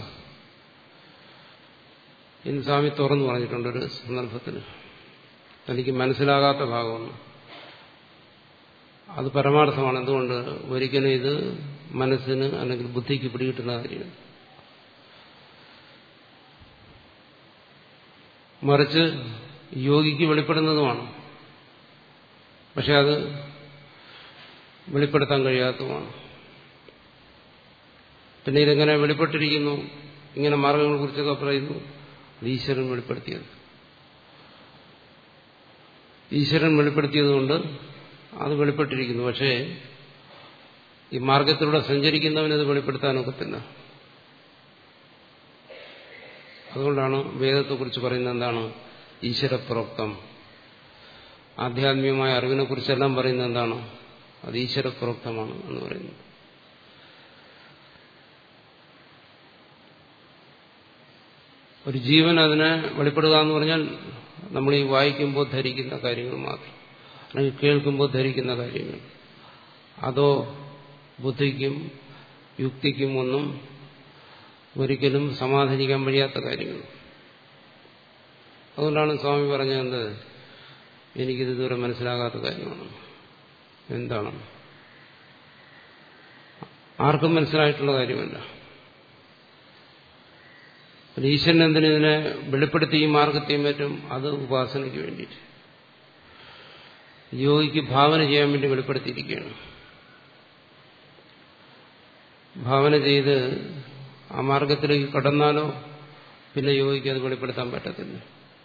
ഇന്ന് സ്വാമി തുറന്നു പറഞ്ഞിട്ടുണ്ട് ഒരു സന്ദർഭത്തിൽ തനിക്ക് മനസ്സിലാകാത്ത ഭാഗമൊന്നും അത് പരമാർത്ഥമാണ് എന്തുകൊണ്ട് ഒരിക്കലും ഇത് മനസ്സിന് അല്ലെങ്കിൽ ബുദ്ധിക്ക് പിടികിട്ടുന്ന കാര്യമാണ് മറിച്ച് യോഗിക്ക് വെളിപ്പെടുന്നതുമാണ് പക്ഷെ അത് വെളിപ്പെടുത്താൻ കഴിയാത്തതുമാണ് പിന്നെ ഇതെങ്ങനെ വെളിപ്പെട്ടിരിക്കുന്നു ഇങ്ങനെ മാർഗങ്ങളെ കുറിച്ചൊക്കെ പറയുന്നു അത് ഈശ്വരൻ വെളിപ്പെടുത്തിയത് ഈശ്വരൻ വെളിപ്പെടുത്തിയതുകൊണ്ട് അത് വെളിപ്പെട്ടിരിക്കുന്നു പക്ഷേ ഈ മാർഗത്തിലൂടെ സഞ്ചരിക്കുന്നവനത് വെളിപ്പെടുത്താനൊക്കത്തില്ല അതുകൊണ്ടാണ് വേദത്തെക്കുറിച്ച് പറയുന്നത് എന്താണ് ഈശ്വരപ്രോക്തം ആധ്യാത്മികമായ അറിവിനെ കുറിച്ചെല്ലാം പറയുന്നത് എന്താണ് അത് ഈശ്വരപ്രോക്തമാണ് എന്ന് പറയുന്നത് ഒരു ജീവൻ അതിനെ വെളിപ്പെടുക എന്ന് പറഞ്ഞാൽ നമ്മൾ ഈ വായിക്കുമ്പോൾ ധരിക്കുന്ന കാര്യങ്ങൾ മാത്രം അല്ലെങ്കിൽ കേൾക്കുമ്പോൾ ധരിക്കുന്ന കാര്യങ്ങൾ അതോ ബുദ്ധിക്കും യുക്തിക്കും ഒന്നും ഒരിക്കലും സമാധാനിക്കാൻ കഴിയാത്ത കാര്യങ്ങൾ അതുകൊണ്ടാണ് സ്വാമി പറഞ്ഞത് എനിക്കിത് ഇതുവരെ മനസ്സിലാകാത്ത കാര്യമാണ് എന്താണ് ആർക്കും മനസ്സിലായിട്ടുള്ള കാര്യമല്ല ഈശ്വരൻ എന്തിനെ വെളിപ്പെടുത്തി ഈ മാർഗത്തെയും പറ്റും അത് ഉപാസനയ്ക്ക് വേണ്ടിയിട്ട് യോഗിക്ക് ഭാവന ചെയ്യാൻ വേണ്ടി വെളിപ്പെടുത്തിയിരിക്കുകയാണ് ഭാവന ചെയ്ത് ആ മാർഗത്തിലേക്ക് കടന്നാലോ പിന്നെ യോഗിക്ക് അത് വെളിപ്പെടുത്താൻ പറ്റത്തില്ല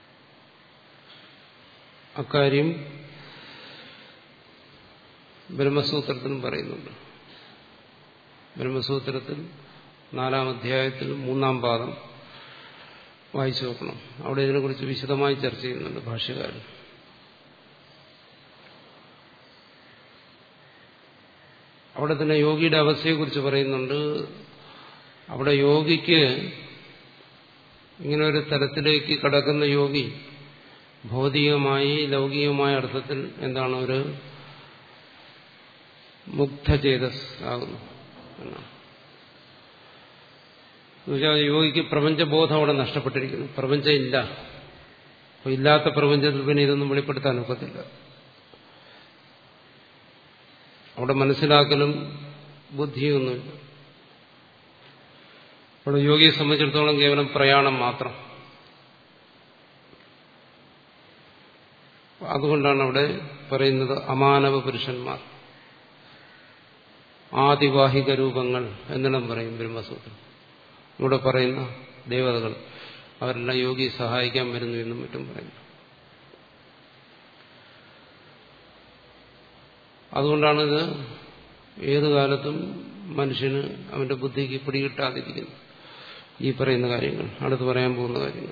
അക്കാര്യം ബ്രഹ്മസൂത്രത്തിനും പറയുന്നുണ്ട് ബ്രഹ്മസൂത്രത്തിൽ നാലാം അധ്യായത്തിൽ മൂന്നാം പാദം വായിച്ചു നോക്കണം അവിടെ ഇതിനെക്കുറിച്ച് വിശദമായി ചർച്ച ചെയ്യുന്നുണ്ട് ഭാഷ്യകാരൻ അവിടെ തന്നെ യോഗിയുടെ അവസ്ഥയെക്കുറിച്ച് പറയുന്നുണ്ട് അവിടെ യോഗിക്ക് ഇങ്ങനെ ഒരു തരത്തിലേക്ക് കടക്കുന്ന യോഗി ഭൗതികമായി ലൗകികമായ അർത്ഥത്തിൽ എന്താണ് ഒരു മുഗ്ധചേതസ് ആകുന്നു എന്നാണ് എന്നുവെച്ചാൽ യോഗിക്ക് പ്രപഞ്ചബോധം അവിടെ നഷ്ടപ്പെട്ടിരിക്കുന്നു പ്രപഞ്ചം ഇല്ല അപ്പോൾ ഇല്ലാത്ത പ്രപഞ്ചത്തിൽ പിന്നെ ഇതൊന്നും വെളിപ്പെടുത്താൻ ഒക്കത്തില്ല അവിടെ മനസ്സിലാക്കലും ബുദ്ധിയൊന്നുമില്ല അവിടെ യോഗിയെ സംബന്ധിച്ചിടത്തോളം കേവലം പ്രയാണം മാത്രം അതുകൊണ്ടാണ് അവിടെ പറയുന്നത് അമാനവ പുരുഷന്മാർ ആദിവാഹിക രൂപങ്ങൾ എന്നെല്ലാം പറയും ബ്രഹ്മസൂത്രം ഇവിടെ പറയുന്ന ദേവതകൾ അവരെല്ലാം യോഗിയെ സഹായിക്കാൻ വരുന്നു എന്നും മറ്റും പറയുന്നു അതുകൊണ്ടാണിത് ഏതു കാലത്തും മനുഷ്യന് അവന്റെ ബുദ്ധിക്ക് പിടികിട്ടാതിരിക്കുന്നു ഈ പറയുന്ന കാര്യങ്ങൾ അടുത്ത് പറയാൻ പോകുന്ന കാര്യങ്ങൾ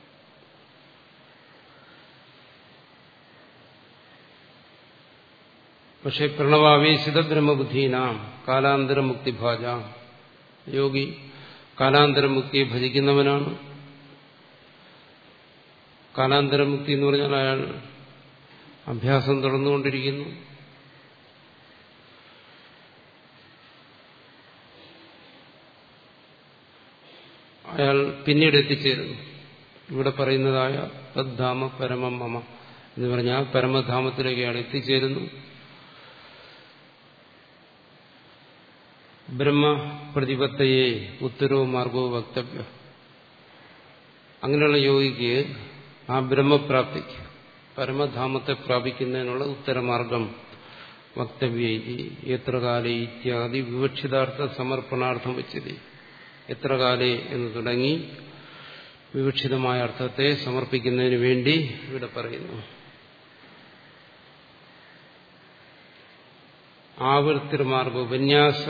പക്ഷെ പ്രണവാവേശിത ബ്രഹ്മബുദ്ധീനാം കാലാന്തരമുക്തിഭാജ യോഗി കാലാന്തരമുക്തിയെ ഭജിക്കുന്നവനാണ് കാലാന്തരമുക്തി എന്ന് പറഞ്ഞാൽ അയാൾ അഭ്യാസം തുടർന്നുകൊണ്ടിരിക്കുന്നു അയാൾ പിന്നീട് എത്തിച്ചേരുന്നു ഇവിടെ പറയുന്നതായ തദ്ധാമ പരമം മമ എന്ന് പറഞ്ഞാൽ പരമധാമത്തിലേക്ക് അയാൾ എത്തിച്ചേരുന്നു ബ്രഹ്മപ്രതിപത്തയെ ഉത്തരവ് മാർഗവും വക്തവ്യ അങ്ങനെയുള്ള യോഗിക്ക് ആ ബ്രഹ്മപ്രാപ്തിക്ക് പരമധാമത്തെ പ്രാപിക്കുന്നതിനുള്ള ഉത്തരമാർഗം വക്തവ്യേജി എത്ര കാലേ ഇത്യാദി വിവക്ഷിതാർത്ഥ സമർപ്പണാർത്ഥം വെച്ചത് എത്ര കാലേ എന്ന് തുടങ്ങി വിവക്ഷിതമായ അർത്ഥത്തെ സമർപ്പിക്കുന്നതിന് വേണ്ടി ഇവിടെ പറയുന്നു ആവൃത്തിർമാർഗ ഉപന്യാസ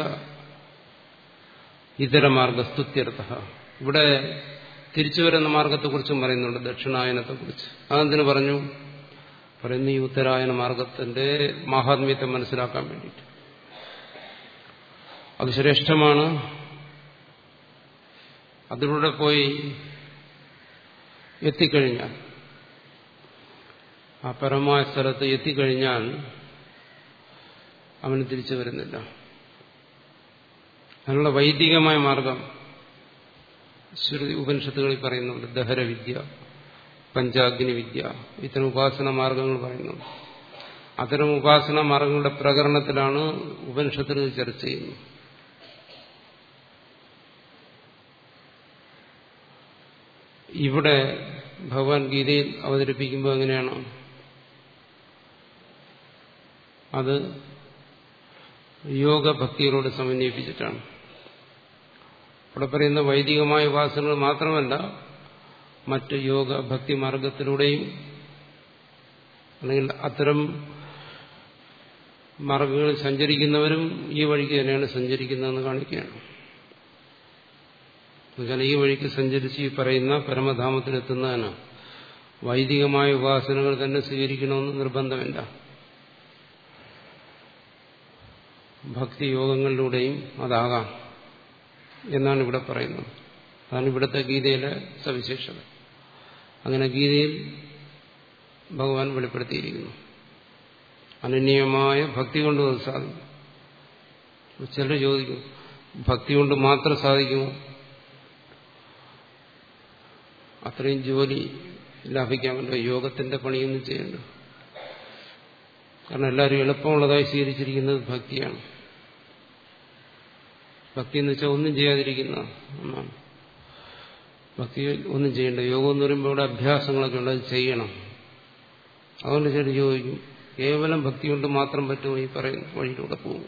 ഇതരമാർഗ സ്തുത്യർത്ഥ ഇവിടെ തിരിച്ചു വരുന്ന മാർഗത്തെക്കുറിച്ചും പറയുന്നുണ്ട് ദക്ഷിണായനത്തെക്കുറിച്ച് അതെന്തിനു പറഞ്ഞു പറയുന്ന ഈ ഉത്തരായന മാർഗത്തിന്റെ മാഹാത്മ്യത്തെ മനസ്സിലാക്കാൻ വേണ്ടിയിട്ട് അത് ശ്രേഷ്ഠമാണ് അതിലൂടെ പോയി എത്തിക്കഴിഞ്ഞാൽ ആ പരമായ സ്ഥലത്ത് എത്തിക്കഴിഞ്ഞാൽ അവന് തിരിച്ചു വരുന്നില്ല അതിനുള്ള വൈദികമായ മാർഗം ശ്രുതി ഉപനിഷത്തുകളിൽ പറയുന്നുണ്ട് ദഹരവിദ്യ പഞ്ചാഗ്നി വിദ്യ ഇത്തരം ഉപാസന മാർഗങ്ങൾ പറയുന്നുണ്ട് അത്തരം ഉപാസന മാർഗങ്ങളുടെ പ്രകരണത്തിലാണ് ഉപനിഷത്തുകൾ ചർച്ച ചെയ്യുന്നത് ഇവിടെ ഭഗവാൻ ഗീതയിൽ അവതരിപ്പിക്കുമ്പോൾ എങ്ങനെയാണ് അത് യോഗഭക്തികളോട് സമന്വയിപ്പിച്ചിട്ടാണ് ഇവിടെ പറയുന്ന വൈദികമായ ഉപാസനകൾ മാത്രമല്ല മറ്റ് യോഗ ഭക്തി മാർഗത്തിലൂടെയും അല്ലെങ്കിൽ അത്തരം മാർഗങ്ങളിൽ സഞ്ചരിക്കുന്നവരും ഈ വഴിക്ക് തന്നെയാണ് സഞ്ചരിക്കുന്നതെന്ന് കാണിക്കുകയാണ് എന്നുവെച്ചാൽ ഈ വഴിക്ക് സഞ്ചരിച്ച് ഈ പറയുന്ന പരമധാമത്തിലെത്തുന്നതിന് വൈദികമായ ഉപാസനകൾ തന്നെ സ്വീകരിക്കണമെന്ന് നിർബന്ധമില്ല ഭക്തി യോഗങ്ങളിലൂടെയും അതാകാം എന്നാണ് ഇവിടെ പറയുന്നത് അതാണ് ഇവിടുത്തെ ഗീതയിലെ സവിശേഷത അങ്ങനെ ഗീതയിൽ ഭഗവാൻ വെളിപ്പെടുത്തിയിരിക്കുന്നു അനന്യമായ ഭക്തി കൊണ്ട് അത് സാധിക്കും ചിലർ ചോദിക്കും ഭക്തി കൊണ്ട് മാത്രം സാധിക്കുമോ അത്രയും ജോലി ലാഭിക്കാമല്ലോ യോഗത്തിന്റെ പണിയൊന്നും ചെയ്യണ്ട കാരണം എല്ലാവരും എളുപ്പമുള്ളതായി സ്വീകരിച്ചിരിക്കുന്നത് ഭക്തിയാണ് ഭക്തി എന്ന് വെച്ചാൽ ഒന്നും ചെയ്യാതിരിക്കുന്ന ഒന്നാണ് ഭക്തി ഒന്നും ചെയ്യേണ്ട യോഗം എന്ന് പറയുമ്പോൾ ഇവിടെ അഭ്യാസങ്ങളൊക്കെ ഉണ്ട് അത് ചെയ്യണം അതുകൊണ്ട് ചില ചോദിക്കും കേവലം ഭക്തി കൊണ്ട് മാത്രം പറ്റുമോ ഈ പറയുന്ന വഴിയിലൂടെ പോകും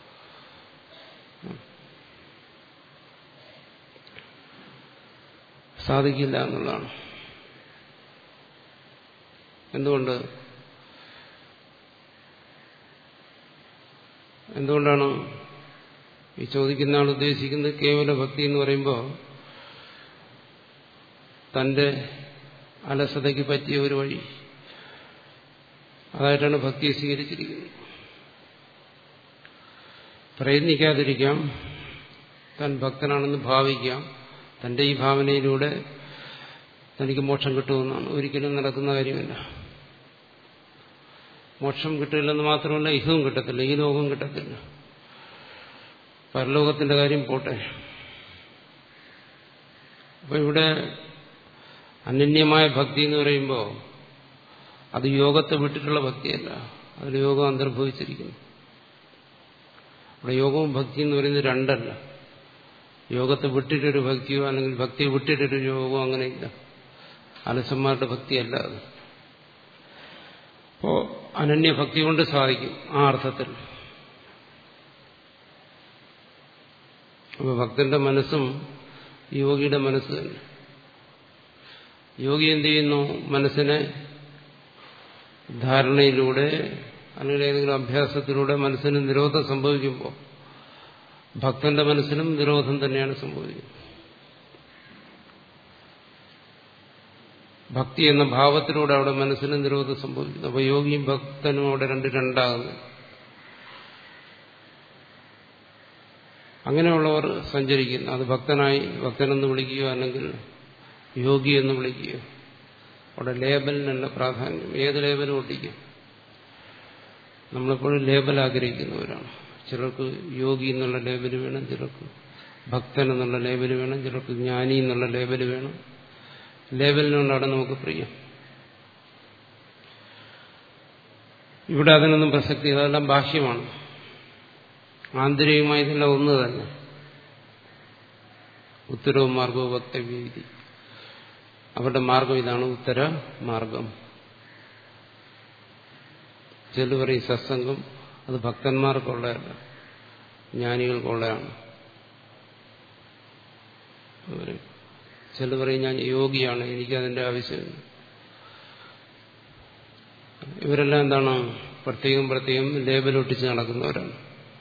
സാധിക്കില്ല എന്നുള്ളതാണ് എന്തുകൊണ്ട് എന്തുകൊണ്ടാണ് ഈ ചോദിക്കുന്ന ആൾ ഉദ്ദേശിക്കുന്നത് കേവല ഭക്തി എന്ന് പറയുമ്പോൾ തന്റെ അലസതയ്ക്ക് പറ്റിയ ഒരു വഴി അതായിട്ടാണ് ഭക്തിയെ സ്വീകരിച്ചിരിക്കുന്നത് പ്രയത്നിക്കാതിരിക്കാം താൻ ഭക്തനാണെന്ന് ഭാവിക്കാം തന്റെ ഈ ഭാവനയിലൂടെ തനിക്ക് മോക്ഷം കിട്ടുമെന്നാണ് ഒരിക്കലും നടക്കുന്ന കാര്യമല്ല മോക്ഷം കിട്ടില്ലെന്ന് മാത്രമല്ല ഇഹവും കിട്ടത്തില്ല ഈ ലോകവും കിട്ടത്തില്ല പരലോകത്തിന്റെ കാര്യം പോട്ടെ അപ്പൊ ഇവിടെ അനന്യമായ ഭക്തി എന്ന് പറയുമ്പോൾ അത് യോഗത്തെ വിട്ടിട്ടുള്ള ഭക്തിയല്ല അതിൽ യോഗം അന്തർഭവിച്ചിരിക്കുന്നു ഇവിടെ യോഗവും ഭക്തി എന്ന് പറയുന്നത് രണ്ടല്ല യോഗത്തെ വിട്ടിട്ടൊരു ഭക്തിയോ അല്ലെങ്കിൽ ഭക്തിയെ വിട്ടിട്ടൊരു യോഗമോ അങ്ങനെയില്ല അലസന്മാരുടെ ഭക്തിയല്ല അത് അപ്പോ അനന്യഭക്തി കൊണ്ട് സാധിക്കും ആ അർത്ഥത്തിൽ അപ്പൊ ഭക്തന്റെ മനസ്സും യോഗിയുടെ മനസ്സ് തന്നെ യോഗി എന്ത് ചെയ്യുന്നു മനസ്സിനെ ധാരണയിലൂടെ അല്ലെങ്കിൽ ഏതെങ്കിലും അഭ്യാസത്തിലൂടെ മനസ്സിന് നിരോധം സംഭവിക്കുമ്പോൾ ഭക്തന്റെ മനസ്സിനും നിരോധം തന്നെയാണ് സംഭവിക്കുന്നത് ഭക്തി എന്ന ഭാവത്തിലൂടെ അവിടെ മനസ്സിന് നിരോധം സംഭവിക്കുന്നു അപ്പൊ യോഗിയും ഭക്തനും അവിടെ രണ്ട് രണ്ടാകുന്നു അങ്ങനെയുള്ളവർ സഞ്ചരിക്കുന്നു അത് ഭക്തനായി ഭക്തനെന്ന് വിളിക്കുകയോ അല്ലെങ്കിൽ യോഗി എന്ന് വിളിക്കുകയോ അവിടെ ലേബലിനല്ല പ്രാധാന്യം ഏത് ലേബലും ഒട്ടിക്കും നമ്മളെപ്പോഴും ലേബൽ ആഗ്രഹിക്കുന്നവരാണ് ചിലർക്ക് യോഗി എന്നുള്ള ലേബൽ വേണം ചിലർക്ക് ഭക്തൻ എന്നുള്ള ലേബൽ വേണം ചിലർക്ക് ജ്ഞാനി എന്നുള്ള ലേബൽ വേണം ലേബലിനോടാണ് നമുക്ക് പ്രിയം ഇവിടെ അതിനൊന്നും പ്രസക്തി അതെല്ലാം ബാഹ്യമാണ് ആന്തരികമായി ഇതെല്ലാം ഒന്ന് തന്നെ ഉത്തരവും മാർഗവും വക്തവ്യതി അവരുടെ മാർഗം ഇതാണ് ഉത്തര മാർഗം ചില പറയും സത്സംഗം അത് ഭക്തന്മാർക്കുള്ളതല്ല ജ്ഞാനികൾക്കുള്ളതാണ് ചില പറയും ഞാൻ യോഗിയാണ് എനിക്കതിന്റെ ആവശ്യമില്ല ഇവരെല്ലാം എന്താണ് പ്രത്യേകം പ്രത്യേകം ലേബലൊട്ടിച്ച് നടക്കുന്നവരാണ്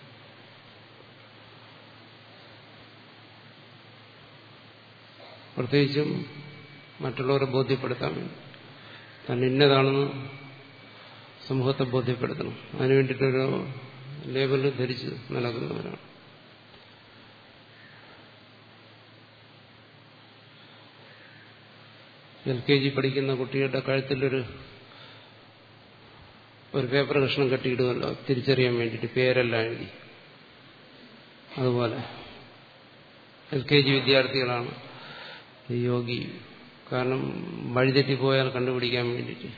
പ്രത്യേകിച്ചും മറ്റുള്ളവരെ ബോധ്യപ്പെടുത്താൻ വേണ്ടി താൻ ഇന്നതാണെന്ന് സമൂഹത്തെ ബോധ്യപ്പെടുത്തണം അതിനു വേണ്ടിയിട്ടൊരു ലേബൽ ധരിച്ച് നടക്കുന്നവരാണ് എൽ കെ ജി പഠിക്കുന്ന കുട്ടികളുടെ കഴുത്തിലൊരു ഒരു പേപ്പർ കഷ്ണം കെട്ടിയിടുമല്ലോ തിരിച്ചറിയാൻ വേണ്ടിയിട്ട് പേരെല്ലാം എഴുതി അതുപോലെ എൽ കെ ജി വിദ്യാർത്ഥികളാണ് ഈ യോഗി കാരണം വഴിതെറ്റിപ്പോയാൽ കണ്ടുപിടിക്കാൻ വേണ്ടിയിട്ട്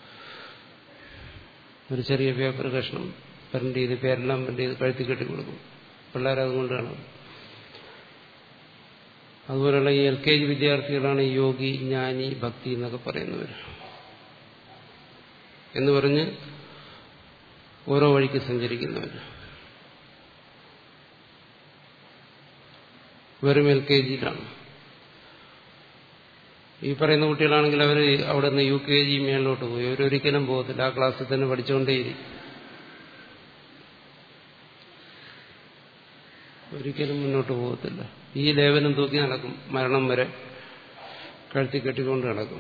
ഒരു ചെറിയ പേപ്പർ കഷ്ണം പ്രിന്റ് ചെയ്ത് പേരെല്ലാം പ്രിന്റ് ചെയ്ത് കഴുത്തി കെട്ടി കൊടുക്കും പിള്ളേരതുകൊണ്ടാണ് അതുപോലെയുള്ള ഈ എൽ കെ ജി വിദ്യാർത്ഥികളാണ് യോഗി ജ്ഞാനി ഭക്തി എന്നൊക്കെ പറയുന്നവർ എന്ന് പറഞ്ഞ് ഓരോ വഴിക്ക് സഞ്ചരിക്കുന്നവർ വെറും എൽ കെ ജിയിലാണ് ഈ പറയുന്ന കുട്ടികളാണെങ്കിൽ അവർ അവിടെ നിന്ന് യു കെ ജി മേളിലോട്ട് പോയി അവരൊരിക്കലും പോകത്തില്ല ആ ക്ലാസ്സിൽ തന്നെ പഠിച്ചുകൊണ്ടേയിരിക്കും ഒരിക്കലും മുന്നോട്ട് പോകത്തില്ല ഈ ലേവനം തൂക്കി നടക്കും മരണം വരെ കഴുത്തി കെട്ടിക്കൊണ്ട് നടക്കും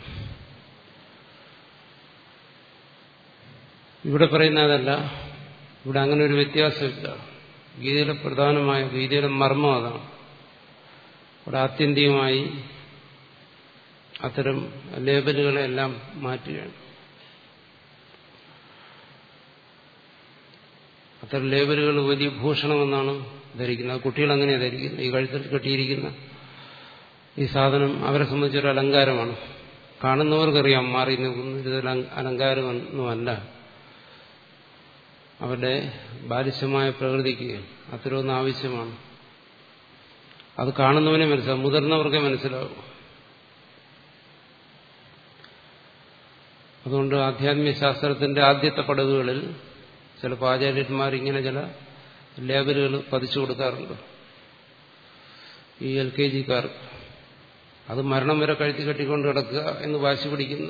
ഇവിടെ പറയുന്ന അതല്ല ഇവിടെ അങ്ങനെ ഒരു വ്യത്യാസമില്ല ഗീതയിലെ പ്രധാനമായ ഗീതയിലെ മർമ്മം അതാണ് ഇവിടെ ആത്യന്തികമായി അത്തരം ലേബലുകളെല്ലാം മാറ്റുകയാണ് അത്തരം ലേബലുകൾ വലിയ ഭൂഷണമെന്നാണ് ധരിക്കുന്നത് കുട്ടികൾ അങ്ങനെയാണ് ധരിക്കുന്നത് ഈ കഴുത്തിൽ കെട്ടിയിരിക്കുന്ന ഈ സാധനം അവരെ സംബന്ധിച്ചൊരു അലങ്കാരമാണ് കാണുന്നവർക്കറിയാം മാറി നിൽക്കുന്നു ഇത് അലങ്കാരമൊന്നുമല്ല അവരുടെ ബാലിശമായ പ്രകൃതിക്ക് അത്തരമൊന്നും ആവശ്യമാണ് അത് കാണുന്നവനെ മനസ്സിലാവും മുതിർന്നവർക്കേ മനസ്സിലാവും അതുകൊണ്ട് ആധ്യാത്മിക ശാസ്ത്രത്തിന്റെ ആദ്യത്തെ പടവുകളിൽ ചിലപ്പോൾ ആചാര്യന്മാർ ഇങ്ങനെ ചില ലേബലുകൾ പതിച്ചു കൊടുക്കാറുണ്ട് ഈ എൽ കെ ജിക്കാർ അത് മരണം വരെ കഴുത്തി കെട്ടിക്കൊണ്ട് കിടക്കുക എന്ന് വാശി പിടിക്കുന്നു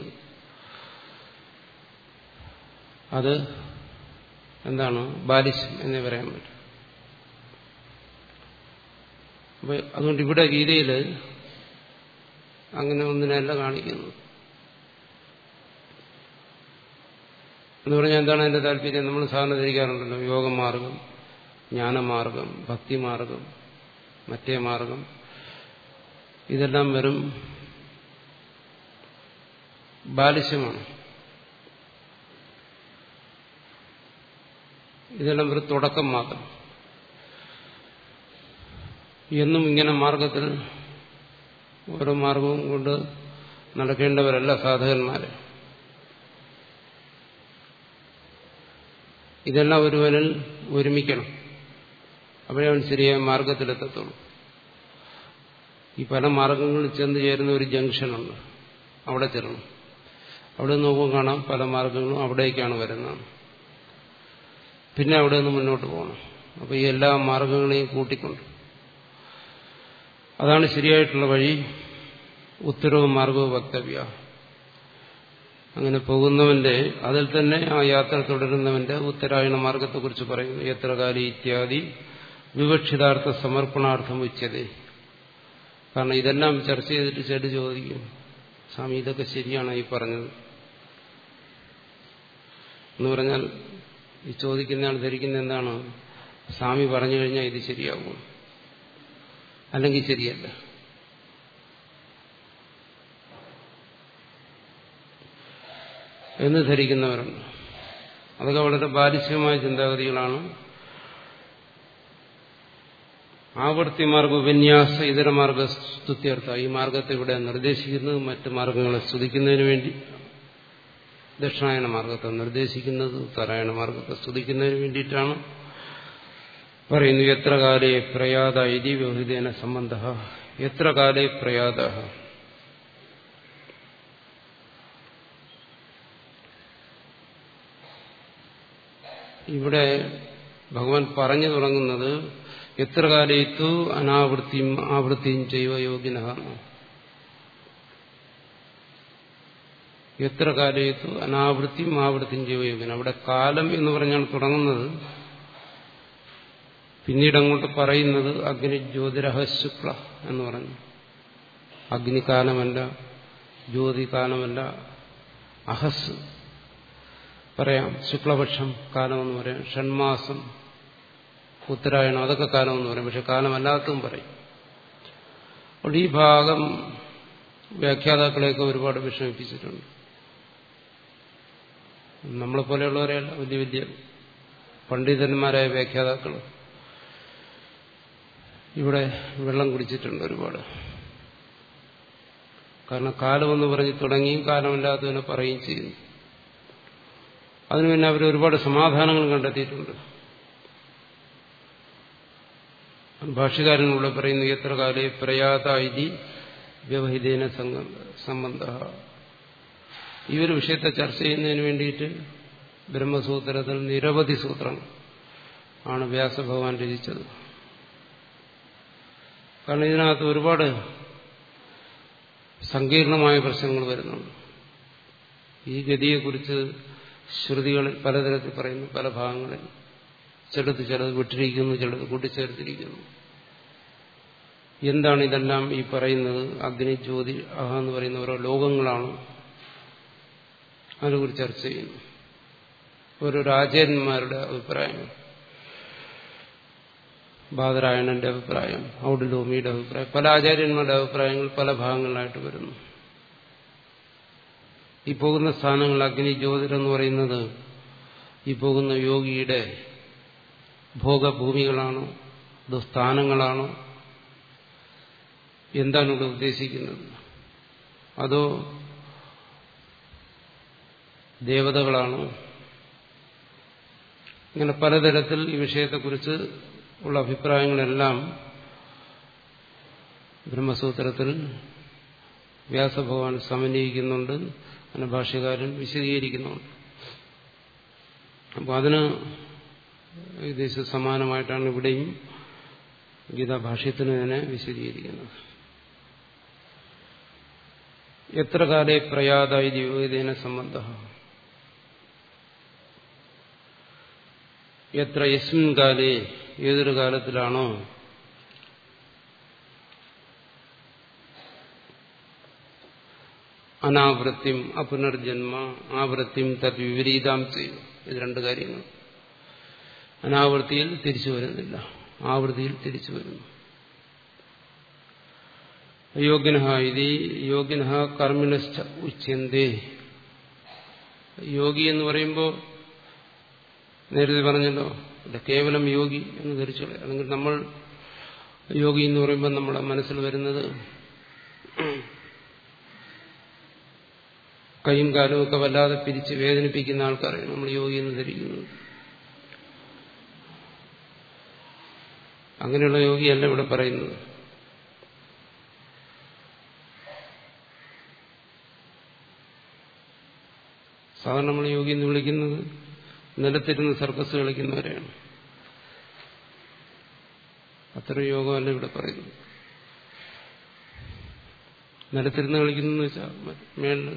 അത് എന്താണ് ബാലിശ് എന്നേ പറയാൻ പറ്റും അപ്പൊ അതുകൊണ്ട് ഇവിടെ ഗീതയിൽ അങ്ങനെ ഒന്നിനല്ല കാണിക്കുന്നത് എന്ന് പറഞ്ഞാൽ എന്താണ് അതിന്റെ താല്പര്യം നമ്മൾ സാധാരണ ധരിക്കാറുണ്ടല്ലോ യോഗമാർഗം ജ്ഞാനമാർഗം ഭക്തിമാർഗം മറ്റേ മാർഗം ഇതെല്ലാം വെറും ബാലിശ്യമാണ് ഇതെല്ലാം വെറും തുടക്കം മാത്രം എന്നും ഇങ്ങനെ മാർഗത്തിൽ ഓരോ മാർഗവും കൊണ്ട് നടക്കേണ്ടവരല്ല സാധകന്മാരെ ഇതെല്ലാം ഒരുവനിൽ ഒരുമിക്കണം അപ്പോഴേ അവൻ ശരിയായ മാർഗത്തിലെത്തത്തുള്ളൂ ഈ പല മാർഗങ്ങളിൽ ചെന്ന് ചേരുന്ന ഒരു ജംഗ്ഷനുണ്ട് അവിടെ ചെല്ലണം അവിടെ നോക്കുമ്പോൾ കാണാം പല മാർഗങ്ങളും അവിടേക്കാണ് വരുന്നത് പിന്നെ അവിടെ നിന്ന് മുന്നോട്ട് പോകണം അപ്പോൾ ഈ എല്ലാ മാർഗങ്ങളെയും കൂട്ടിക്കൊണ്ട് അതാണ് ശരിയായിട്ടുള്ള വഴി ഉത്തരവും മാർഗവും വക്തവ്യ അങ്ങനെ പോകുന്നവന്റെ അതിൽ തന്നെ ആ യാത്ര തുടരുന്നവന്റെ ഉത്തരായണ മാർഗത്തെക്കുറിച്ച് പറയുന്നു എത്ര കാലി ഇത്യാദി വിവക്ഷിതാർത്ഥ സമർപ്പണാർത്ഥം ഉച്ചതേ കാരണം ഇതെല്ലാം ചർച്ച ചെയ്തിട്ട് ചെടി ചോദിക്കും സ്വാമി ഇതൊക്കെ ശരിയാണ് ഈ പറഞ്ഞത് എന്ന് പറഞ്ഞാൽ ഈ ചോദിക്കുന്നയാൾ ധരിക്കുന്ന എന്താണ് സ്വാമി പറഞ്ഞു കഴിഞ്ഞാൽ ഇത് ശരിയാകും അല്ലെങ്കിൽ ശരിയല്ല എന്ന് ധരിക്കുന്നവരുണ്ട് അതൊക്കെ വളരെ ബാലിശ്യമായ ചിന്താഗതികളാണ് ആവർത്തിമാർഗ ഉപന്യാസ ഇതര മാർഗ സ്തുത്യർത്ഥ ഈ മാർഗത്തെ ഇവിടെ നിർദ്ദേശിക്കുന്നത് മറ്റ് മാർഗങ്ങളെ സ്തുതിക്കുന്നതിന് വേണ്ടി ദക്ഷിണായന മാർഗത്തെ നിർദ്ദേശിക്കുന്നത് തരായണ മാർഗത്തെ സ്തുതിക്കുന്നതിന് വേണ്ടിയിട്ടാണ് പറയുന്നു എത്ര കാലേ പ്രയാത ഇതി വ്യവഹിതേന സംബന്ധ എത്ര കാലേ പ്രയാത ഇവിടെ ഭഗവാൻ പറഞ്ഞു തുടങ്ങുന്നത് എത്ര കാലത്തു അനാവൃത്തിയും ആവൃത്തിയും ചെയ്യുക യോഗ്യന എത്ര കാലത്തു അനാവൃത്തിയും ആവൃത്തിയും ചെയ്യുക യോഗ്യന അവിടെ കാലം എന്ന് പറഞ്ഞാണ് തുടങ്ങുന്നത് പിന്നീട് അങ്ങോട്ട് പറയുന്നത് അഗ്നി ജ്യോതിരഹ ശുക്ല എന്ന് പറഞ്ഞു അഗ്നികാലമല്ല ജ്യോതികാലമല്ല അഹസ് പറയാം ശുക്ലപക്ഷം കാലമെന്ന് പറയാം ഷൺമാസം ഉത്തരായണം അതൊക്കെ കാലമെന്ന് പറയും പക്ഷെ കാലമല്ലാത്തതും പറയും അപ്പോൾ ഈ ഭാഗം വ്യാഖ്യാതാക്കളെയൊക്കെ ഒരുപാട് വിഷമിപ്പിച്ചിട്ടുണ്ട് നമ്മളെ പോലെയുള്ളവരെയല്ല വലിയ വലിയ പണ്ഡിതന്മാരായ വ്യാഖ്യാതാക്കൾ ഇവിടെ വെള്ളം കുടിച്ചിട്ടുണ്ട് ഒരുപാട് കാരണം കാലമെന്ന് പറഞ്ഞ് തുടങ്ങിയും കാലമില്ലാത്തതിനെ പറയുകയും ചെയ്യുന്നു അതിനു പിന്നെ അവർ ഒരുപാട് സമാധാനങ്ങൾ കണ്ടെത്തിയിട്ടുണ്ട് ഭാഷ്യകാരനുള്ള പറയുന്നു എത്ര കാലേ പ്രയാത ഇതി വ്യവഹിതേന സംബന്ധ ഈ ഒരു വിഷയത്തെ ചർച്ച ചെയ്യുന്നതിന് വേണ്ടിയിട്ട് ബ്രഹ്മസൂത്രത്തിൽ നിരവധി സൂത്രങ്ങൾ ആണ് വ്യാസഭഗവാൻ രചിച്ചത് കാരണം ഇതിനകത്ത് ഒരുപാട് സങ്കീർണമായ പ്രശ്നങ്ങൾ വരുന്നുണ്ട് ഈ ഗതിയെക്കുറിച്ച് ശ്രുതികളിൽ പലതരത്തിൽ പറയുന്നു പല ഭാഗങ്ങളിൽ ചിലത് ചിലത് വിട്ടിരിക്കുന്നു ചിലത് കൂട്ടിച്ചേർത്തിരിക്കുന്നു എന്താണ് ഇതെല്ലാം ഈ പറയുന്നത് അഗ്നി ജ്യോതി അഹ എന്ന് പറയുന്ന ഓരോ ലോകങ്ങളാണ് അതിനെക്കുറിച്ച് ചർച്ച ചെയ്യുന്നു ഓരോരോ ആചാര്യന്മാരുടെ അഭിപ്രായങ്ങൾ ബാദരായണന്റെ അഭിപ്രായം ഔഡലോമിയുടെ അഭിപ്രായം പല ആചാര്യന്മാരുടെ അഭിപ്രായങ്ങൾ പല ഭാഗങ്ങളിലായിട്ട് വരുന്നു ഈ പോകുന്ന സ്ഥാനങ്ങൾ അഗ്നി ജ്യോതിരെന്ന് പറയുന്നത് ഈ പോകുന്ന യോഗിയുടെ ഭോഗഭൂമികളാണോ അതോ സ്ഥാനങ്ങളാണോ എന്താണ് ഇവിടെ ഉദ്ദേശിക്കുന്നത് അതോ ദേവതകളാണോ ഇങ്ങനെ പലതരത്തിൽ ഈ വിഷയത്തെക്കുറിച്ച് ഉള്ള അഭിപ്രായങ്ങളെല്ലാം ബ്രഹ്മസൂത്രത്തിൽ വ്യാസഭഗവാൻ സമന്വയിക്കുന്നുണ്ട് അങ്ങനെ ഭാഷ്യകാരൻ വിശദീകരിക്കുന്നുണ്ട് അപ്പോൾ അതിന് ഏകദേശം സമാനമായിട്ടാണ് ഇവിടെയും ഗീതാഭാഷ്യത്തിന് തന്നെ വിശദീകരിക്കുന്നത് എത്ര കാലേ പ്രയാതായി യോഗ്യതേന സംബന്ധ എത്ര യസ്മിൻ കാലേ ഏതൊരു കാലത്തിലാണോ അനാവൃത്തിയും അപുനർജന്മ ആവൃത്തിയും തത് വിപരീതാം ചെയ്യും ഇത് രണ്ട് കാര്യങ്ങൾ അനാവൃത്തിയിൽ തിരിച്ചു വരുന്നില്ല ആവൃത്തിയിൽ തിരിച്ചു വരുന്നു യോഗ്യന ഇത് യോഗ്യന കർമ്മിണശ്ച ഉച്യന്തേ യോഗി എന്ന് പറയുമ്പോൾ നേരത്തെ പറഞ്ഞല്ലോ അല്ല കേവലം യോഗി എന്ന് ധരിച്ചോളെ അല്ലെങ്കിൽ നമ്മൾ യോഗി എന്ന് പറയുമ്പോൾ നമ്മുടെ മനസ്സിൽ വരുന്നത് കൈയും കാലും ഒക്കെ വല്ലാതെ പിരിച്ച് വേദനിപ്പിക്കുന്ന ആൾക്കാരാണ് നമ്മൾ യോഗി എന്ന് ധരിക്കുന്നത് അങ്ങനെയുള്ള യോഗിയല്ല ഇവിടെ പറയുന്നത് സാധാരണ നമ്മൾ യോഗി എന്ന് വിളിക്കുന്നത് നിലത്തിരുന്ന് സർക്കസ് കളിക്കുന്നവരെയാണ് അത്ര യോഗമല്ല ഇവിടെ പറയുന്നത് നിലത്തിരുന്ന് കളിക്കുന്ന വെച്ചാൽ മേളിൽ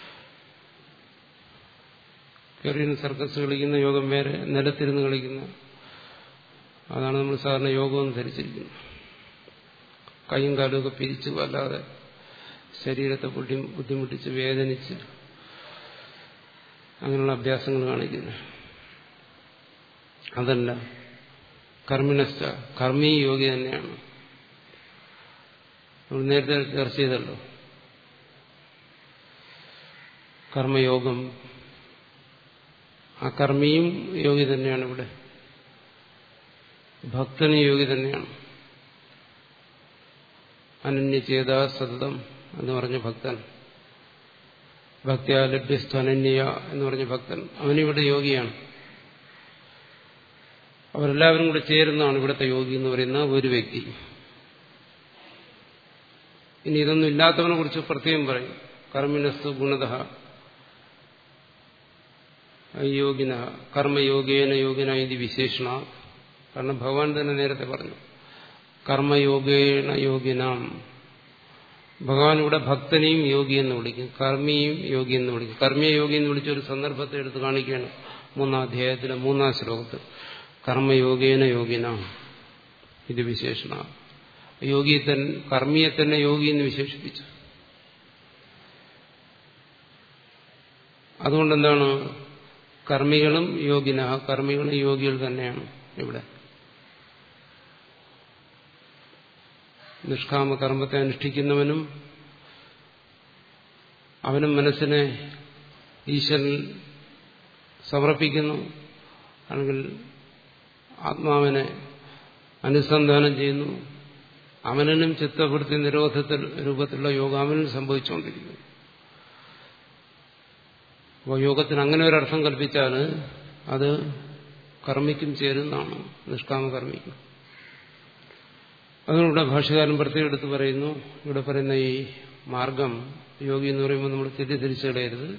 കയറിയിരുന്ന് സർക്കസ് കളിക്കുന്ന യോഗം വേറെ നിലത്തിരുന്ന് കളിക്കുന്ന അതാണ് നമ്മൾ സാധാരണ യോഗമെന്ന് ധരിച്ചിരിക്കുന്നത് കൈയും കാലുമൊക്കെ പിരിച്ചു അല്ലാതെ ശരീരത്തെ ബുദ്ധി ബുദ്ധിമുട്ടിച്ച് വേദനിച്ച് അങ്ങനെയുള്ള അഭ്യാസങ്ങൾ കാണിക്കുന്നു അതല്ല കർമ്മിണസ്ഥ കർമ്മീ യോഗി തന്നെയാണ് നമ്മൾ നേരത്തെ ചർച്ച ചെയ്തല്ലോ കർമ്മയോഗം ആ കർമ്മിയും യോഗി തന്നെയാണ് ഇവിടെ ഭക്തനും യോഗി തന്നെയാണ് അനന്യചേത സതതം എന്ന് പറഞ്ഞ ഭക്തൻ ഭക്തിയ ലഭ്യസ്ഥ അനന്യ എന്ന് പറഞ്ഞ ഭക്തൻ അവനിവിടെ യോഗിയാണ് അവരെല്ലാവരും കൂടെ ചേരുന്നതാണ് ഇവിടുത്തെ യോഗി എന്ന് പറയുന്ന ഒരു വ്യക്തി ഇനി ഇതൊന്നും ഇല്ലാത്തവനെ കുറിച്ച് പ്രത്യേകം പറയും കർമ്മിനസ്തു ഗുണത യോഗിന കർമ്മയോഗേന യോഗിന ഇത് വിശേഷണ കാരണം ഭഗവാൻ തന്നെ നേരത്തെ പറഞ്ഞു കർമ്മയോഗേന യോഗിനാം ഭഗവാൻ ഇവിടെ ഭക്തനെയും യോഗി എന്ന് വിളിക്കും കർമ്മിയും യോഗി എന്ന് വിളിക്കും കർമ്മിയ യോഗി എന്ന് വിളിച്ച ഒരു സന്ദർഭത്തെ എടുത്ത് കാണിക്കുകയാണ് മൂന്നാം അധ്യായത്തിലെ മൂന്നാം ശ്ലോകത്തിൽ കർമ്മയോഗേന യോഗിന ഇത് വിശേഷണ യോഗിയെ തന്നെ കർമ്മിയെ തന്നെ യോഗി എന്ന് വിശേഷിപ്പിച്ചു അതുകൊണ്ട് എന്താണ് കർമ്മികളും യോഗിന കർമ്മികളും യോഗികൾ തന്നെയാണ് ഇവിടെ നിഷ്കാമ കർമ്മത്തെ അനുഷ്ഠിക്കുന്നവനും അവനും മനസ്സിനെ ഈശ്വരൻ സമർപ്പിക്കുന്നു അല്ലെങ്കിൽ ആത്മാവിനെ അനുസന്ധാനം ചെയ്യുന്നു അവനും ചിത്തപ്പെടുത്തി നിരോധത്തിൽ രൂപത്തിലുള്ള യോഗം അവനും സംഭവിച്ചുകൊണ്ടിരിക്കുന്നു അപ്പോൾ യോഗത്തിന് അങ്ങനെ ഒരർത്ഥം കൽപ്പിച്ചാൽ അത് കർമ്മിക്കും ചേരുന്നതാണ് നിഷ്കാമ കർമ്മിക്കും അതിലൂടെ ഭാഷകാരൻ പ്രത്യേകം എടുത്ത് പറയുന്നു ഇവിടെ പറയുന്ന ഈ മാർഗം യോഗി എന്ന് പറയുമ്പോൾ നമ്മൾ തെറ്റിദ്ധരിച്ചു കളയരുത്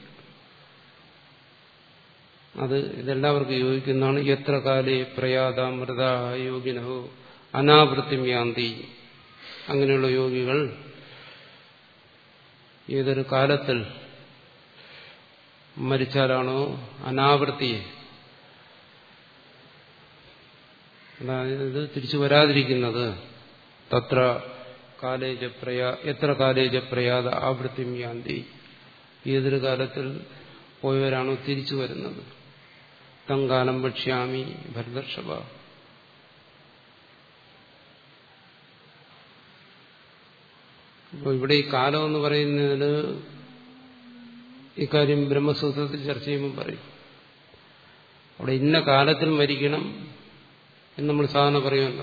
അത് ഇതെല്ലാവർക്കും യോജിക്കുന്നതാണ് എത്ര കാലേ പ്രയാത മൃത യോഗിനോ അനാവൃത്തിം യാന്തി അങ്ങനെയുള്ള യോഗികൾ ഏതൊരു കാലത്തിൽ മരിച്ചാലാണോ അനാവൃത്തിയെ അതായത് തിരിച്ചു വരാതിരിക്കുന്നത് തത്ര കാലേജ പ്രയാ എത്ര കാലേജ പ്രയാത ആവൃത്തിം യാന്തി ഏതൊരു കാലത്തിൽ പോയവരാണോ തിരിച്ചു വരുന്നത് തങ്കാലം ഭക്ഷ്യാമി ഭരതർഷഭ അപ്പോൾ ഇവിടെ ഈ കാലം എന്ന് പറയുന്നതിൽ ഇക്കാര്യം ബ്രഹ്മസൂത്രത്തിൽ ചർച്ച ചെയ്യുമ്പോൾ പറയും അവിടെ ഇന്ന കാലത്തിൽ മരിക്കണം എന്ന് നമ്മൾ സാധാരണ പറയുമല്ലോ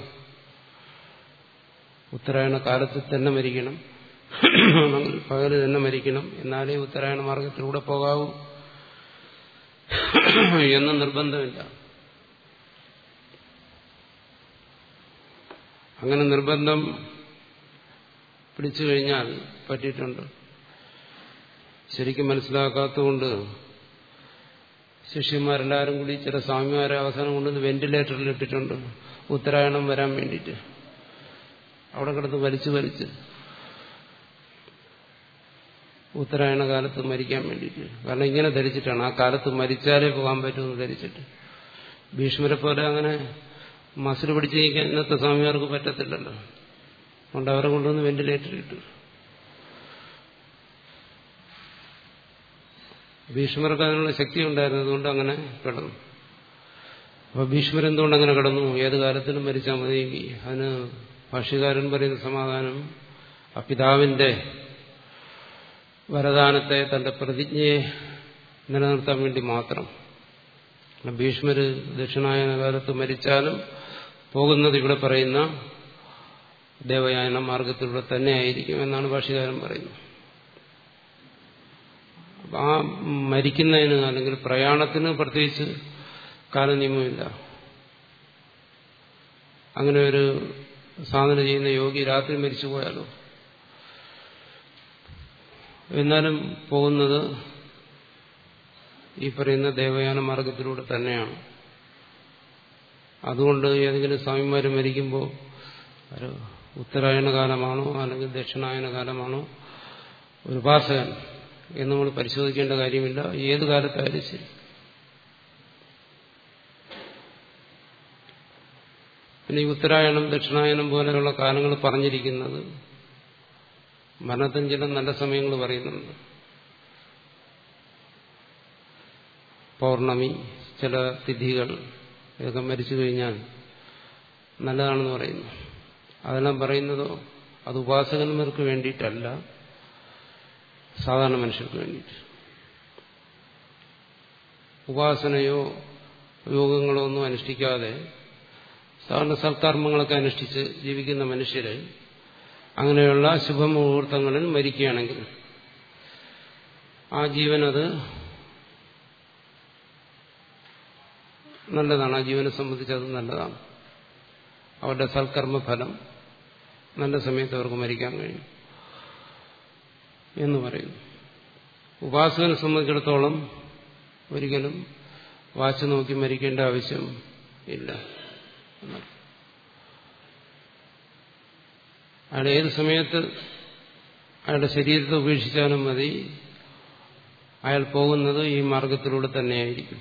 ഉത്തരായണ കാലത്തിൽ തന്നെ മരിക്കണം പകല് തന്നെ മരിക്കണം എന്നാലേ ഉത്തരായണ മാർഗത്തിലൂടെ പോകാവൂ എന്ന് നിർബന്ധമില്ല അങ്ങനെ നിർബന്ധം പിടിച്ചു കഴിഞ്ഞാൽ പറ്റിയിട്ടുണ്ട് ശരിക്കും മനസ്സിലാക്കാത്തതുകൊണ്ട് ശിഷ്യന്മാരെല്ലാവരും കൂടി ചില സ്വാമിമാരെ അവസാനം കൊണ്ടുവന്ന് വെന്റിലേറ്ററിൽ ഇട്ടിട്ടുണ്ട് ഉത്തരായണം വരാൻ വേണ്ടിയിട്ട് അവിടെ കിടന്ന് വലിച്ചു വലിച്ച് ഉത്തരായണ കാലത്ത് മരിക്കാൻ വേണ്ടിയിട്ട് കാരണം ഇങ്ങനെ ധരിച്ചിട്ടാണ് ആ കാലത്ത് മരിച്ചാലേ പോകാൻ പറ്റുമെന്ന് ധരിച്ചിട്ട് ഭീഷ്മരെ പോലെ അങ്ങനെ മസിൽ പിടിച്ച് നീക്കാൻ ഇന്നത്തെ സ്വാമിമാർക്ക് പറ്റത്തില്ലല്ലോ അതുകൊണ്ട് അവരെ കൊണ്ടുവന്ന് വെന്റിലേറ്ററിൽ ഇട്ടു ഭീഷ്മർക്ക് അതിനുള്ള ശക്തി ഉണ്ടായിരുന്നതുകൊണ്ട് അങ്ങനെ കിടന്നു അപ്പൊ ഭീഷ്മർ എന്തുകൊണ്ട് അങ്ങനെ കിടന്നു ഏത് കാലത്തിലും മരിച്ചാൽ മതി അതിന് ഭാഷ്യകാരൻ പറയുന്ന സമാധാനം ആ പിതാവിന്റെ വരദാനത്തെ തന്റെ പ്രതിജ്ഞയെ നിലനിർത്താൻ വേണ്ടി മാത്രം ഭീഷ്മര് ദക്ഷിണായന കാലത്ത് മരിച്ചാലും പോകുന്നത് ഇവിടെ പറയുന്ന ദേവയായന മാർഗത്തിലൂടെ തന്നെ ആയിരിക്കും എന്നാണ് ഭാഷ്യകാരൻ പറയുന്നത് ആ മരിക്കുന്നതിന് അല്ലെങ്കിൽ പ്രയാണത്തിന് പ്രത്യേകിച്ച് കാലനിയമമില്ല അങ്ങനെ ഒരു സാധന ചെയ്യുന്ന യോഗി രാത്രി മരിച്ചു പോയാലോ എന്നാലും പോകുന്നത് ഈ പറയുന്ന ദേവയാന മാർഗത്തിലൂടെ തന്നെയാണ് അതുകൊണ്ട് ഏതെങ്കിലും സ്വാമിമാർ മരിക്കുമ്പോൾ ഒരു ഉത്തരായണ കാലമാണോ അല്ലെങ്കിൽ ദക്ഷിണായന കാലമാണോ ഒരു ഉപാസകൻ എന്ന് നമ്മൾ പരിശോധിക്കേണ്ട കാര്യമില്ല ഏത് കാലത്തായാലും ശരി പിന്നെ ഈ ഉത്തരായണം ദക്ഷിണായനം പോലെയുള്ള കാലങ്ങൾ പറഞ്ഞിരിക്കുന്നത് മരണത്തിന് ചില നല്ല സമയങ്ങൾ പറയുന്നുണ്ട് പൗർണമി ചില തിഥികൾ ഇതൊക്കെ മരിച്ചു കഴിഞ്ഞാൽ നല്ലതാണെന്ന് പറയുന്നു അതെല്ലാം പറയുന്നതോ അത് ഉപാസകന്മാർക്ക് വേണ്ടിയിട്ടല്ല സാധാരണ മനുഷ്യർക്ക് വേണ്ടിയിട്ട് ഉപാസനയോ യോഗങ്ങളോ ഒന്നും അനുഷ്ഠിക്കാതെ സാധാരണ സൽക്കർമ്മങ്ങളൊക്കെ അനുഷ്ഠിച്ച് ജീവിക്കുന്ന മനുഷ്യര് അങ്ങനെയുള്ള ശുഭമുഹൂർത്തങ്ങളിൽ മരിക്കുകയാണെങ്കിൽ ആ ജീവനത് നല്ലതാണ് ആ ജീവനെ സംബന്ധിച്ച് അത് നല്ലതാണ് അവരുടെ സൽക്കർമ്മ ഫലം നല്ല സമയത്ത് അവർക്ക് മരിക്കാൻ കഴിയും എന്ന് പറയുന്നു ഉപാസകനെ സംബന്ധിച്ചിടത്തോളം ഒരിക്കലും വാച്ച് നോക്കി മരിക്കേണ്ട ആവശ്യം ഇല്ല അയാൾ ഏത് സമയത്ത് അയാളുടെ ശരീരത്തെ ഉപേക്ഷിച്ചാലും മതി അയാൾ പോകുന്നത് ഈ മാർഗത്തിലൂടെ തന്നെയായിരിക്കും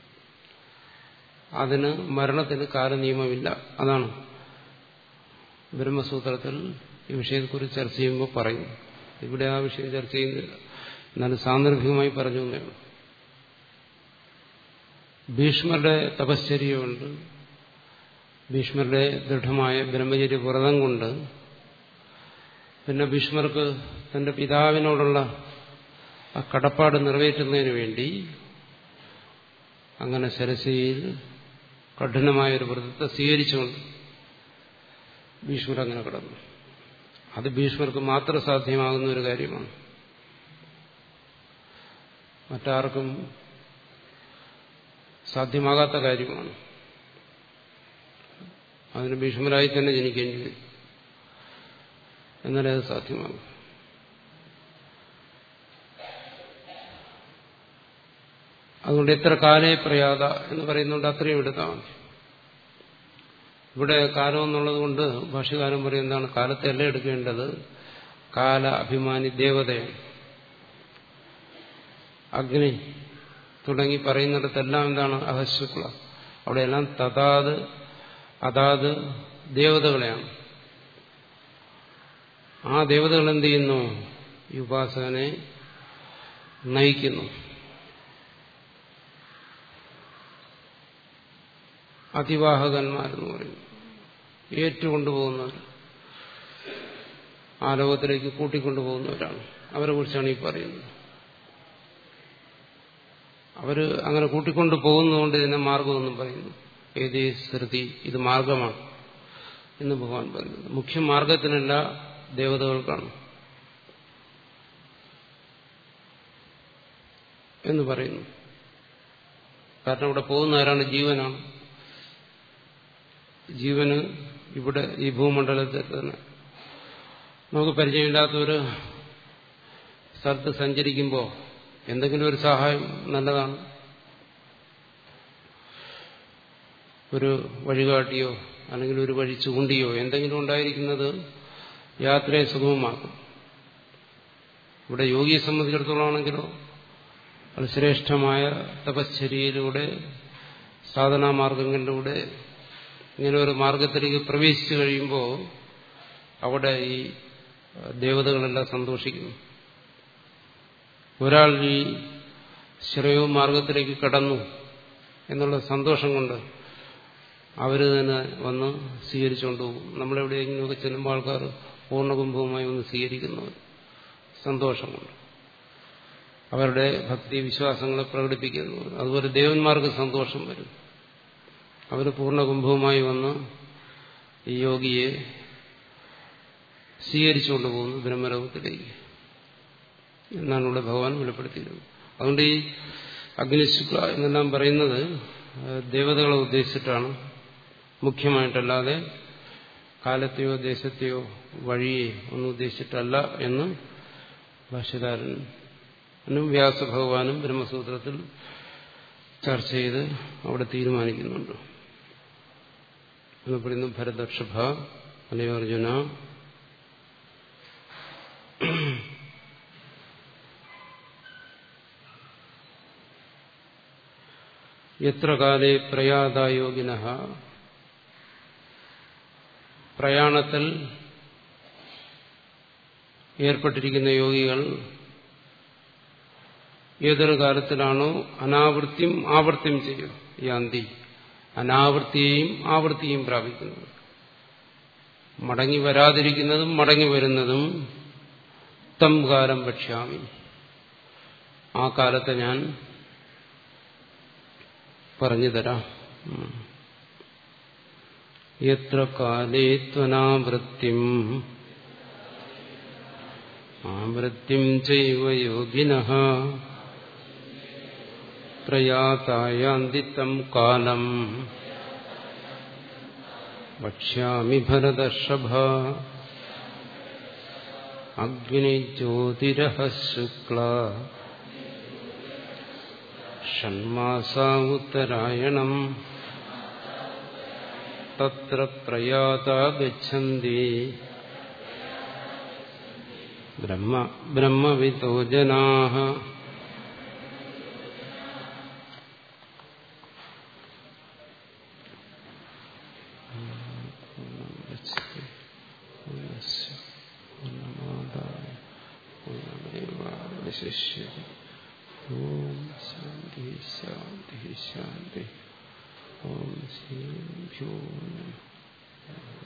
അതിന് മരണത്തിന് കാലനിയമമില്ല അതാണ് ബ്രഹ്മസൂത്രത്തിൽ ഈ വിഷയത്തെക്കുറിച്ച് ചർച്ച ചെയ്യുമ്പോൾ പറയും ഇവിടെ ആ വിഷയം ചർച്ച ചെയ്യുന്നില്ല എന്നാലും സാന്ദർഭികമായി പറഞ്ഞു എന്നേയുള്ളൂ ഭീഷ്മരുടെ തപശ്ചര്യമുണ്ട് ഭീഷ്മരുടെ ദൃഢമായ ബ്രഹ്മചര്യ വ്രതം കൊണ്ട് പിന്നെ ഭീഷ്മർക്ക് തന്റെ പിതാവിനോടുള്ള ആ കടപ്പാട് നിറവേറ്റുന്നതിന് വേണ്ടി അങ്ങനെ സരസ്വതിയിൽ കഠിനമായ ഒരു വ്രതത്തെ സ്വീകരിച്ചുകൊണ്ട് ഭീഷ്മർ അങ്ങനെ കിടന്നു അത് ഭീഷ്മർക്ക് മാത്രം സാധ്യമാകുന്ന ഒരു കാര്യമാണ് മറ്റാർക്കും സാധ്യമാകാത്ത കാര്യമാണ് അതിന് ഭീഷ്മരായി തന്നെ ജനിക്കേണ്ടി വരും എന്നാലേ അത് സാധ്യമാകും അതുകൊണ്ട് എത്ര കാലേ പ്രയാത എന്ന് പറയുന്നുണ്ട് അത്രയും എടുത്താൽ മതി ഇവിടെ കാലം എന്നുള്ളത് കൊണ്ട് ഭാഷകാരൻ പറയും എന്താണ് കാലത്തെ അല്ല എടുക്കേണ്ടത് കാല അഭിമാനി ദേവതയാണ് അഗ്നി തുടങ്ങി പറയുന്നിടത്തെല്ലാം എന്താണ് അഹശുക്ല അവിടെയെല്ലാം തതാത് അതാത് ദേവതകളെയാണ് ആ ദേവതകൾ എന്ത് ചെയ്യുന്നു ഈ ഉപാസകനെ നയിക്കുന്നു അതിവാഹകന്മാരെന്ന് പറയും ഏറ്റുകൊണ്ടുപോകുന്നവർ ആ ലോകത്തിലേക്ക് കൂട്ടിക്കൊണ്ടുപോകുന്നവരാണ് അവരെ കുറിച്ചാണ് ഈ പറയുന്നത് അവര് അങ്ങനെ കൂട്ടിക്കൊണ്ടു പോകുന്നതുകൊണ്ട് ഇതിനെ മാർഗമെന്നും പറയുന്നു ഏതേ ശ്രുതി ഇത് മാർഗമാണ് എന്ന് ഭഗവാൻ പറയുന്നത് മുഖ്യ മാർഗത്തിനല്ല ദേവതകൾക്കാണ് എന്ന് പറയുന്നു കാരണം ഇവിടെ പോകുന്ന ആരാണ് ജീവനാണ് ജീവന് ഇവിടെ ഈ ഭൂമണ്ഡലത്തിൽ തന്നെ നമുക്ക് പരിചയമില്ലാത്ത ഒരു സ്ഥലത്ത് സഞ്ചരിക്കുമ്പോൾ എന്തെങ്കിലും ഒരു സഹായം നല്ലതാണ് ഒരു വഴികാട്ടിയോ അല്ലെങ്കിൽ ഒരു വഴി ചൂണ്ടിയോ എന്തെങ്കിലും ഉണ്ടായിരിക്കുന്നത് യാത്രയെ സുഗമമാക്കും ഇവിടെ യോഗിയെ സംബന്ധിച്ചിടത്തോളമാണെങ്കിലോ അത് ശ്രേഷ്ഠമായ തപശ്ചര്യയിലൂടെ സാധനാമാർഗങ്ങളിലൂടെ ഇങ്ങനെ ഒരു മാർഗത്തിലേക്ക് പ്രവേശിച്ചു കഴിയുമ്പോൾ അവിടെ ഈ ദേവതകളെല്ലാം സന്തോഷിക്കുന്നു ഒരാൾ ഈ ശ്രേയോ മാർഗത്തിലേക്ക് കടന്നു എന്നുള്ള സന്തോഷം കൊണ്ട് അവർ തന്നെ വന്ന് സ്വീകരിച്ചുകൊണ്ട് പോകും നമ്മളെവിടെയെങ്കിലുമൊക്കെ ചെല്ലുമ്പോൾ ആൾക്കാർ പൂർണ്ണകുംഭവുമായി വന്ന് സ്വീകരിക്കുന്നവർ സന്തോഷം കൊണ്ട് അവരുടെ ഭക്തി വിശ്വാസങ്ങളെ പ്രകടിപ്പിക്കുന്നു അതുപോലെ ദേവന്മാർക്ക് സന്തോഷം വരും അവർ പൂർണ്ണകുംഭവുമായി വന്ന് ഈ യോഗിയെ സ്വീകരിച്ചുകൊണ്ട് പോകുന്നു ബ്രഹ്മലോകത്തിലേക്ക് എന്നാണ് ഇവിടെ ഭഗവാൻ വെളിപ്പെടുത്തിയിരുന്നത് അതുകൊണ്ട് ഈ അഗ്നിശുക്ല എന്നെല്ലാം പറയുന്നത് ദേവതകളെ ഉദ്ദേശിച്ചിട്ടാണ് മുഖ്യമായിട്ടല്ലാതെ കാലത്തെയോ ദേശത്തെയോ വഴിയെ ഒന്നും ഉദ്ദേശിച്ചിട്ടല്ല എന്ന് ഭാഷ്യകാരനും വ്യാസഭഗവാനും ബ്രഹ്മസൂത്രത്തിൽ ചർച്ച ചെയ്ത് അവിടെ തീരുമാനിക്കുന്നുണ്ട് എന്ന് പറയുന്നു ഭരതക്ഷഭ അല്ലയോ അർജുന എത്ര കാലേ പ്രയാതായോഗിന പ്രയാണത്തിൽ ഏർപ്പെട്ടിരിക്കുന്ന യോഗികൾ ഏതൊരു കാലത്തിലാണോ അനാവൃത്തിയും ആവർത്തിയും ചെയ്യും യാന്തി അനാവൃത്തിയെയും ആവൃത്തിയും പ്രാപിക്കുന്നത് മടങ്ങി വരാതിരിക്കുന്നതും മടങ്ങി വരുന്നതും തം കാലം ഭക്ഷ്യാമി ആ കാലത്തെ ഞാൻ പറഞ്ഞു തരാം എത്ര കാലേ ത്വനാവൃത്തിം ആവൃത്തിം ചൈവ യോഗിന പ്രയാതായാന്തിത്തം കാലം വക്ഷ്യാമി ഭരതർഷഭ അഗ്നിജ്യോതിരഃ ശുക്ല ഷൺമാസാ ഉത്തരായണം തത്ര പ്രയാതാ ഗച്ഛന്തി ബ്രഹ്മ ബ്രഹ്മവിത്തോ ജനാഃ ശിഷ്യതി ഓം ശാന്തി ശാന്തി ശാന്തി ഓം ശ്രീഭ്യോ നമഃ